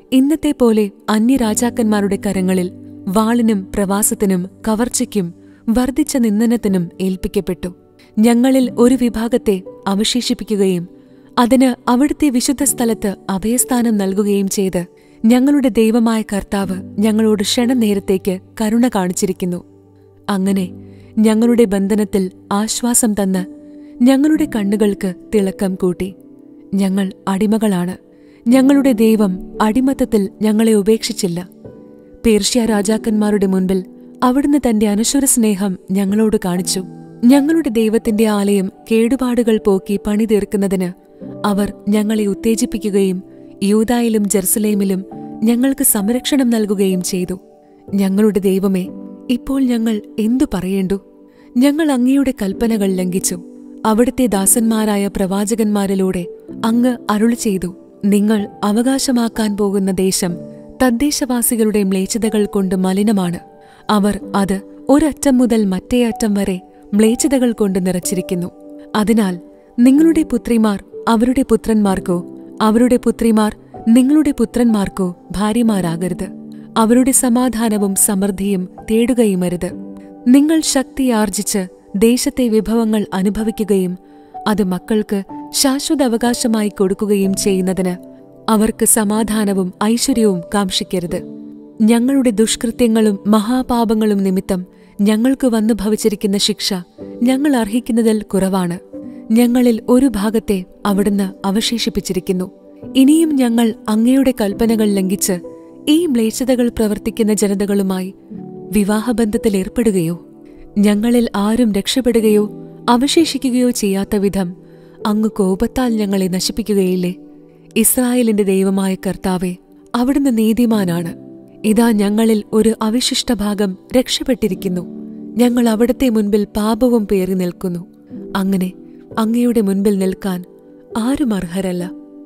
ഇന്നത്തെ പോലെ അന്യരാജാക്കന്മാരുടെ കരങ്ങളിൽ വാളിനും പ്രവാസത്തിനും കവർച്ചയ്ക്കും വർദ്ധിച്ച നിന്ദനത്തിനും ഏൽപ്പിക്കപ്പെട്ടു ഞങ്ങളിൽ ഒരു വിഭാഗത്തെ അവശേഷിപ്പിക്കുകയും അതിന് അവിടുത്തെ വിശുദ്ധ സ്ഥലത്ത് അഭയസ്ഥാനം നൽകുകയും ചെയ്ത് ഞങ്ങളുടെ ദൈവമായ കർത്താവ് ഞങ്ങളോട് ക്ഷണനേരത്തേക്ക് കരുണ കാണിച്ചിരിക്കുന്നു അങ്ങനെ ഞങ്ങളുടെ ബന്ധനത്തിൽ ആശ്വാസം തന്ന് ഞങ്ങളുടെ കണ്ണുകൾക്ക് തിളക്കം കൂട്ടി ഞങ്ങൾ അടിമകളാണ് ഞങ്ങളുടെ ദൈവം അടിമത്തത്തിൽ ഞങ്ങളെ ഉപേക്ഷിച്ചില്ല പേർഷ്യ രാജാക്കന്മാരുടെ മുൻപിൽ അവിടുന്ന് തന്റെ അനശ്വര സ്നേഹം ഞങ്ങളോട് കാണിച്ചു ഞങ്ങളുടെ ദൈവത്തിന്റെ ആലയം കേടുപാടുകൾ പോക്കി പണി തീർക്കുന്നതിന് അവർ ഞങ്ങളെ ഉത്തേജിപ്പിക്കുകയും യൂതായിലും ജെറുസലേമിലും ഞങ്ങൾക്ക് സംരക്ഷണം നൽകുകയും ചെയ്തു ഞങ്ങളുടെ ദൈവമേ ഇപ്പോൾ ഞങ്ങൾ എന്തു പറയേണ്ടു ഞങ്ങൾ അങ്ങയുടെ കൽപ്പനകൾ ലംഘിച്ചു അവിടുത്തെ ദാസന്മാരായ പ്രവാചകന്മാരിലൂടെ അങ്ങ് അരുളി ചെയ്തു നിങ്ങൾ അവകാശമാക്കാൻ പോകുന്ന ദേശം തദ്ദേശവാസികളുടെ മ്ലേച്ഛതകൾ കൊണ്ട് മലിനമാണ് അവർ അത് ഒരറ്റം മുതൽ മറ്റേ അറ്റം വരെ മ്ലേച്ഛതകൾ കൊണ്ട് നിറച്ചിരിക്കുന്നു അതിനാൽ നിങ്ങളുടെ പുത്രിമാർ അവരുടെ പുത്രന്മാർക്കോ അവരുടെ പുത്രിമാർ നിങ്ങളുടെ പുത്രന്മാർക്കോ ഭാര്യമാരാകരുത് അവരുടെ സമാധാനവും സമൃദ്ധിയും തേടുകയുമരുത് നിങ്ങൾ ശക്തി ആർജിച്ച് ദേശത്തെ വിഭവങ്ങൾ അനുഭവിക്കുകയും അത് മക്കൾക്ക് ശാശ്വത അവകാശമായി കൊടുക്കുകയും ചെയ്യുന്നതിന് അവർക്ക് സമാധാനവും ഐശ്വര്യവും കാക്ഷിക്കരുത് ഞങ്ങളുടെ ദുഷ്കൃത്യങ്ങളും മഹാപാപങ്ങളും നിമിത്തം ഞങ്ങൾക്ക് വന്നു ഭവിച്ചിരിക്കുന്ന ശിക്ഷ ഞങ്ങൾ അർഹിക്കുന്നതിൽ കുറവാണ് ഞങ്ങളിൽ ഒരു ഭാഗത്തെ അവിടുന്ന് അവശേഷിപ്പിച്ചിരിക്കുന്നു ഇനിയും ഞങ്ങൾ അങ്ങയുടെ കൽപ്പനകൾ ലംഘിച്ച് ഈ മ്ലേച്ഛതകൾ പ്രവർത്തിക്കുന്ന ജനതകളുമായി വിവാഹബന്ധത്തിൽ ഏർപ്പെടുകയോ ഞങ്ങളിൽ ആരും രക്ഷപ്പെടുകയോ അവശേഷിക്കുകയോ ചെയ്യാത്ത വിധം അങ്ങ് കോപത്താൽ ഞങ്ങളെ നശിപ്പിക്കുകയില്ലേ ഇസ്രായേലിന്റെ ദൈവമായ കർത്താവെ അവിടുന്ന് നീതിമാനാണ് ഇതാ ഞങ്ങളിൽ ഒരു അവിശിഷ്ട ഭാഗം രക്ഷപ്പെട്ടിരിക്കുന്നു ഞങ്ങൾ അവിടുത്തെ മുൻപിൽ പാപവും പേറി നിൽക്കുന്നു അങ്ങനെ അങ്ങയുടെ മുൻപിൽ നിൽക്കാൻ ആരും അർഹരല്ല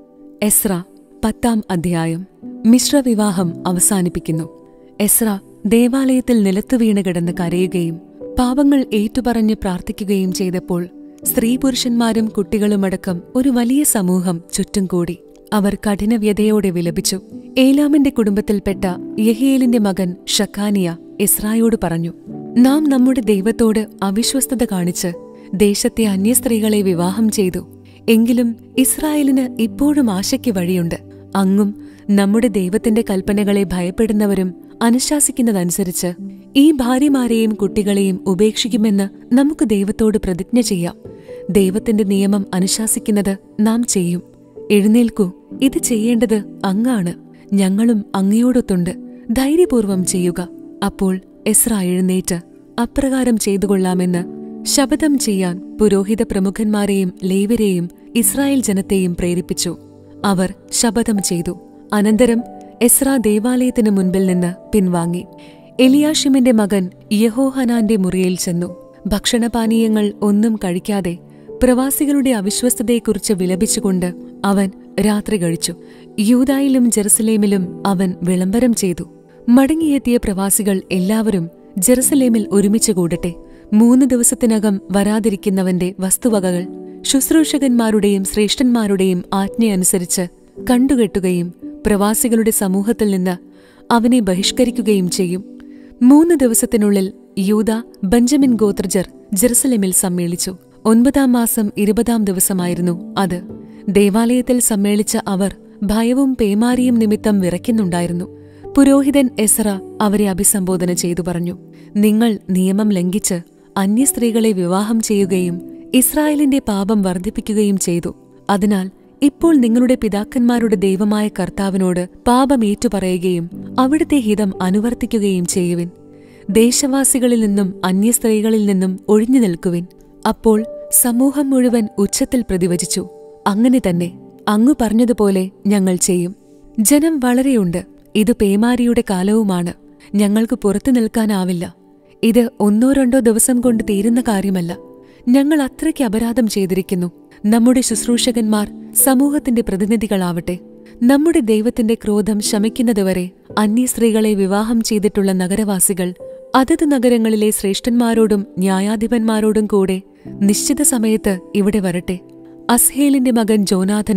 എസ്ര പത്താം അധ്യായം മിശ്രവിവാഹം അവസാനിപ്പിക്കുന്നു എസ്ര ദേവാലയത്തിൽ നിലത്തു വീണ് കിടന്ന് കരയുകയും പാപങ്ങൾ ഏറ്റുപറഞ്ഞ് പ്രാർത്ഥിക്കുകയും ചെയ്തപ്പോൾ സ്ത്രീ പുരുഷന്മാരും കുട്ടികളുമടക്കം ഒരു വലിയ സമൂഹം ചുറ്റും കൂടി അവർ കഠിനവ്യതയോടെ വിലപിച്ചു ഏലാമിന്റെ കുടുംബത്തിൽപ്പെട്ട യഹിയേലിന്റെ മകൻ ഷക്കാനിയ ഇസ്രായോട് പറഞ്ഞു നാം നമ്മുടെ ദൈവത്തോട് അവിശ്വസ്തത കാണിച്ച് ദേശത്തെ അന്യസ്ത്രീകളെ വിവാഹം ചെയ്തു എങ്കിലും ഇസ്രായേലിന് ഇപ്പോഴും ആശയ്ക്ക് വഴിയുണ്ട് അങ്ങും നമ്മുടെ ദൈവത്തിന്റെ കൽപ്പനകളെ ഭയപ്പെടുന്നവരും അനുശാസിക്കുന്നതനുസരിച്ച് ഈ ഭാര്യമാരെയും കുട്ടികളെയും ഉപേക്ഷിക്കുമെന്ന് നമുക്ക് ദൈവത്തോട് പ്രതിജ്ഞ ചെയ്യാം ദൈവത്തിന്റെ നിയമം അനുശാസിക്കുന്നത് നാം ചെയ്യും എഴുന്നേൽക്കൂ ഇത് ചെയ്യേണ്ടത് അങ്ങാണ് ഞങ്ങളും അങ്ങയോടൊത്തുണ്ട് ധൈര്യപൂർവം ചെയ്യുക അപ്പോൾ എസ്ര എഴുന്നേറ്റ് അപ്രകാരം ചെയ്തുകൊള്ളാമെന്ന് ശപഥം ചെയ്യാൻ പുരോഹിത പ്രമുഖന്മാരെയും ലേവരെയും ഇസ്രായേൽ ജനത്തെയും പ്രേരിപ്പിച്ചു അവർ ശപഥം ചെയ്തു അനന്തരം എസ്ര ദേവാലയത്തിന് മുൻപിൽ നിന്ന് പിൻവാങ്ങി എലിയാഷിമിന്റെ മകൻ യഹോഹനാന്റെ മുറിയിൽ ചെന്നു ഭക്ഷണപാനീയങ്ങൾ ഒന്നും കഴിക്കാതെ പ്രവാസികളുടെ അവിശ്വസ്തതയെക്കുറിച്ച് വിലപിച്ചുകൊണ്ട് അവൻ രാത്രി കഴിച്ചു യൂതായിലും ജെറുസലേമിലും അവൻ വിളംബരം ചെയ്തു മടങ്ങിയെത്തിയ പ്രവാസികൾ എല്ലാവരും ജെറുസലേമിൽ ഒരുമിച്ച് കൂടട്ടെ മൂന്ന് ദിവസത്തിനകം വരാതിരിക്കുന്നവന്റെ വസ്തുവകകൾ ശുശ്രൂഷകന്മാരുടെയും ശ്രേഷ്ഠന്മാരുടെയും ആജ്ഞയനുസരിച്ച് കണ്ടുകെട്ടുകയും പ്രവാസികളുടെ സമൂഹത്തിൽ നിന്ന് അവനെ ബഹിഷ്കരിക്കുകയും ചെയ്യും മൂന്ന് ദിവസത്തിനുള്ളിൽ യൂത ബെഞ്ചമിൻ ഗോത്രജർ ജെറുസലേമിൽ സമ്മേളിച്ചു ഒൻപതാം മാസം ഇരുപതാം ദിവസമായിരുന്നു അത് ദേവാലയത്തിൽ സമ്മേളിച്ച അവർ ഭയവും പേമാരിയും നിമിത്തം വിറയ്ക്കുന്നുണ്ടായിരുന്നു പുരോഹിതൻ എസറ അവരെ അഭിസംബോധന ചെയ്തു പറഞ്ഞു നിങ്ങൾ നിയമം ലംഘിച്ച് അന്യസ്ത്രീകളെ വിവാഹം ചെയ്യുകയും ഇസ്രായേലിന്റെ പാപം വർദ്ധിപ്പിക്കുകയും ചെയ്തു അതിനാൽ ഇപ്പോൾ നിങ്ങളുടെ പിതാക്കന്മാരുടെ ദൈവമായ കർത്താവിനോട് പാപം ഏറ്റുപറയുകയും അവിടുത്തെ ഹിതം അനുവർത്തിക്കുകയും ചെയ്യുവിൻ ദേശവാസികളിൽ നിന്നും അന്യസ്ത്രീകളിൽ നിന്നും ഒഴിഞ്ഞു നിൽക്കുവിൻ അപ്പോൾ സമൂഹം മുഴുവൻ ഉച്ചത്തിൽ പ്രതിവചിച്ചു അങ്ങനെ തന്നെ അങ്ങു പറഞ്ഞതുപോലെ ഞങ്ങൾ ചെയ്യും ജനം വളരെയുണ്ട് ഇത് പേമാരിയുടെ കാലവുമാണ് ഞങ്ങൾക്ക് പുറത്തു നിൽക്കാനാവില്ല ഇത് ഒന്നോ രണ്ടോ ദിവസം കൊണ്ട് തീരുന്ന കാര്യമല്ല ഞങ്ങൾ അത്രയ്ക്ക് അപരാധം ചെയ്തിരിക്കുന്നു നമ്മുടെ ശുശ്രൂഷകന്മാർ സമൂഹത്തിന്റെ പ്രതിനിധികളാവട്ടെ നമ്മുടെ ദൈവത്തിന്റെ ക്രോധം ശമിക്കുന്നതുവരെ അന്യസ്ത്രീകളെ വിവാഹം ചെയ്തിട്ടുള്ള നഗരവാസികൾ അതത് നഗരങ്ങളിലെ ശ്രേഷ്ഠന്മാരോടും ന്യായാധിപന്മാരോടും കൂടെ നിശ്ചിത സമയത്ത് ഇവിടെ വരട്ടെ അസ്ഹേലിന്റെ മകൻ ജോനാഥനും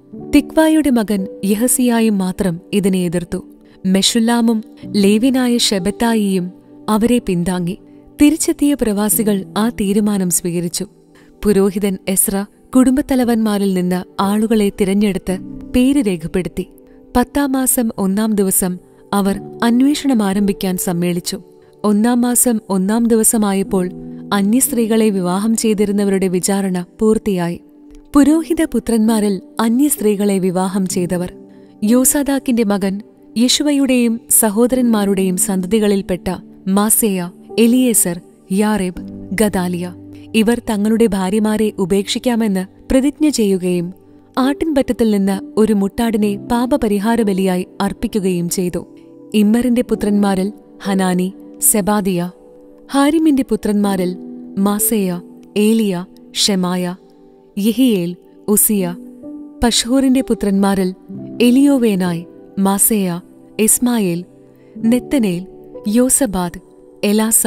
തിക്വായുടെ മകൻ യഹസിയായും മാത്രം ഇതിനെ എതിർത്തു മെഷുല്ലാമും ലേവിനായ ഷെബത്തായിയും അവരെ പിന്താങ്ങി തിരിച്ചെത്തിയ പ്രവാസികൾ ആ തീരുമാനം സ്വീകരിച്ചു പുരോഹിതൻ എസ്ര കുടുംബത്തലവന്മാരിൽ നിന്ന് ആളുകളെ തിരഞ്ഞെടുത്ത് പേര് രേഖപ്പെടുത്തി പത്താം മാസം ഒന്നാം ദിവസം അവർ അന്വേഷണം ആരംഭിക്കാൻ സമ്മേളിച്ചു ഒന്നാം മാസം ഒന്നാം ദിവസമായപ്പോൾ അന്യസ്ത്രീകളെ വിവാഹം ചെയ്തിരുന്നവരുടെ വിചാരണ പൂർത്തിയായി പുരോഹിത പുത്രന്മാരിൽ അന്യസ്ത്രീകളെ വിവാഹം ചെയ്തവർ യോസാദാക്കിന്റെ മകൻ യശുവയുടെയും സഹോദരന്മാരുടെയും സന്തതികളിൽപ്പെട്ട മാസേയ എലിയേസർ യാറെബ് ഗദാലിയ ഇവർ തങ്ങളുടെ ഭാര്യമാരെ ഉപേക്ഷിക്കാമെന്ന് പ്രതിജ്ഞ ചെയ്യുകയും ആട്ടിൻപറ്റത്തിൽ നിന്ന് ഒരു മുട്ടാടിനെ പാപപരിഹാര ബലിയായി അർപ്പിക്കുകയും ചെയ്തു ഇമ്മറിന്റെ പുത്രന്മാരിൽ ഹനാനി സെബാദിയ ഹാരിമിന്റെ പുത്രന്മാരിൽ മാസേയ ഏലിയ ഷെമായ യഹിയേൽ ഉസിയ പഷൂറിന്റെ പുത്രന്മാരിൽ എലിയോവേനായ് മാസേയ ഇസ്മായേൽ നെത്തനേൽ യോസബാദ് എലാസ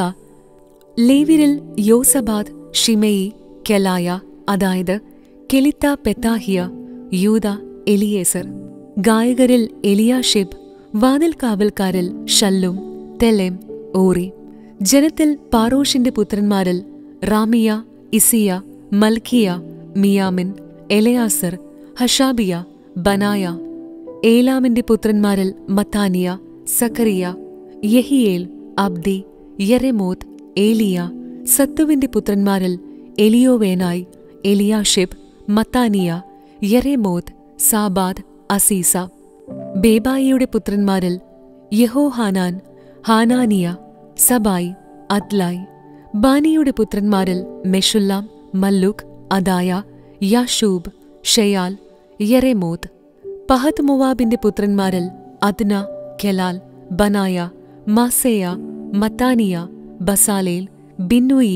ലേവിരിൽ യോസബാദ് ഷിമെയി കെലായ അതായത് കെലിത്ത പെത്താഹിയ യൂത എലിയേസർ ഗായകരിൽ എലിയാഷിബ് വാതിൽ കാവൽക്കാരിൽ ഷല്ലും തെലെം ഓറി ജനത്തിൽ പാറോഷിന്റെ പുത്രന്മാരിൽ റാമിയ ഇസിയ മൽക്കിയ മിയാമിൻ എലയാസർ ഹഷാബിയ ബനായ ഏലാമിന്റെ പുത്രന്മാരിൽ മത്താനിയ സക്കറിയ യഹിയേൽ അബ്ദി യരെമോത്ത് ഏലിയ സത്തുവിന്റെ പുത്രന്മാരിൽ എലിയോവേനായ് എലിയാഷിബ് മത്താനിയ യരെമോത്ത് സാബാദ് അസീസ ബേബായിയുടെ പുത്രന്മാരിൽ യഹോഹാനാൻ ഹാനാനിയ സബായ് അദ്ലായ് ബാനിയുടെ പുത്രന്മാരിൽ മെഷുല്ലാം മല്ലുക് അദായ യാഷൂബ് ഷെയാൽ യരെമോത്ത് പഹത് മുവാബിന്റെ പുത്രന്മാരിൽ അദ്ന കെലാൽ ബനായ മാസേയ മത്താനിയ ബസാലേൽ ബിന്നുയി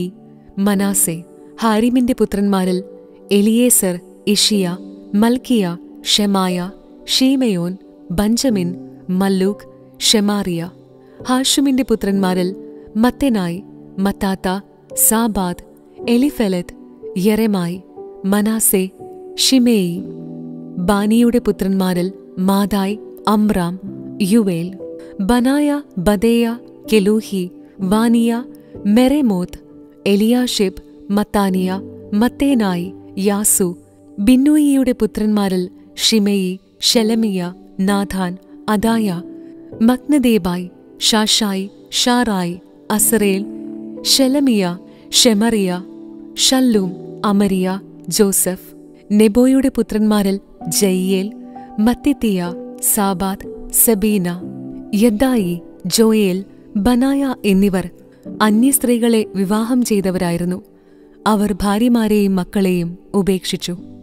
മനാസെ ഹാരിമിന്റെ പുത്രന്മാരിൽ എലിയേസർ ഇഷിയ മൽക്കിയ ഷെമായ ഷീമയോൻ ബഞ്ചമിൻ മല്ലൂക്ക് ഷെമാറിയ ഹാഷുമിന്റെ പുത്രന്മാരിൽ മത്തെനായ് മത്താത്ത സാബാദ് എലിഫെലത്ത് യരെമായി മനാസെ ഷിമേയി ബാനിയുടെ പുത്രന്മാരിൽ മാതായ് അമ്രാം യുവേൽ ബനായ ബദേയ കെലൂഹി വാനിയ മെറെമോത്ത് എലിയാഷിബ് മത്താനിയ മത്തേനായ് യാസു ബിന്നൂയിയുടെ പുത്രന്മാരിൽ Shimei Shelemiah Nathan Adaiah Machnadebai Shashai Sharai Azareel Shelemiah Shemariah Shallum Amariah Joseph നെബോയുടെ പുത്രന്മാരിൽ Jeiel Mattithiah Zabad Zebina Jaddai Joel Benaiah എന്നിവർ അന്യസ്ത്രീകളെ വിവാഹം ചെയ്തവരായിരുന്നു അവർ ഭാര്യമാരെയും മക്കളെയും ഉപേക്ഷിച്ചു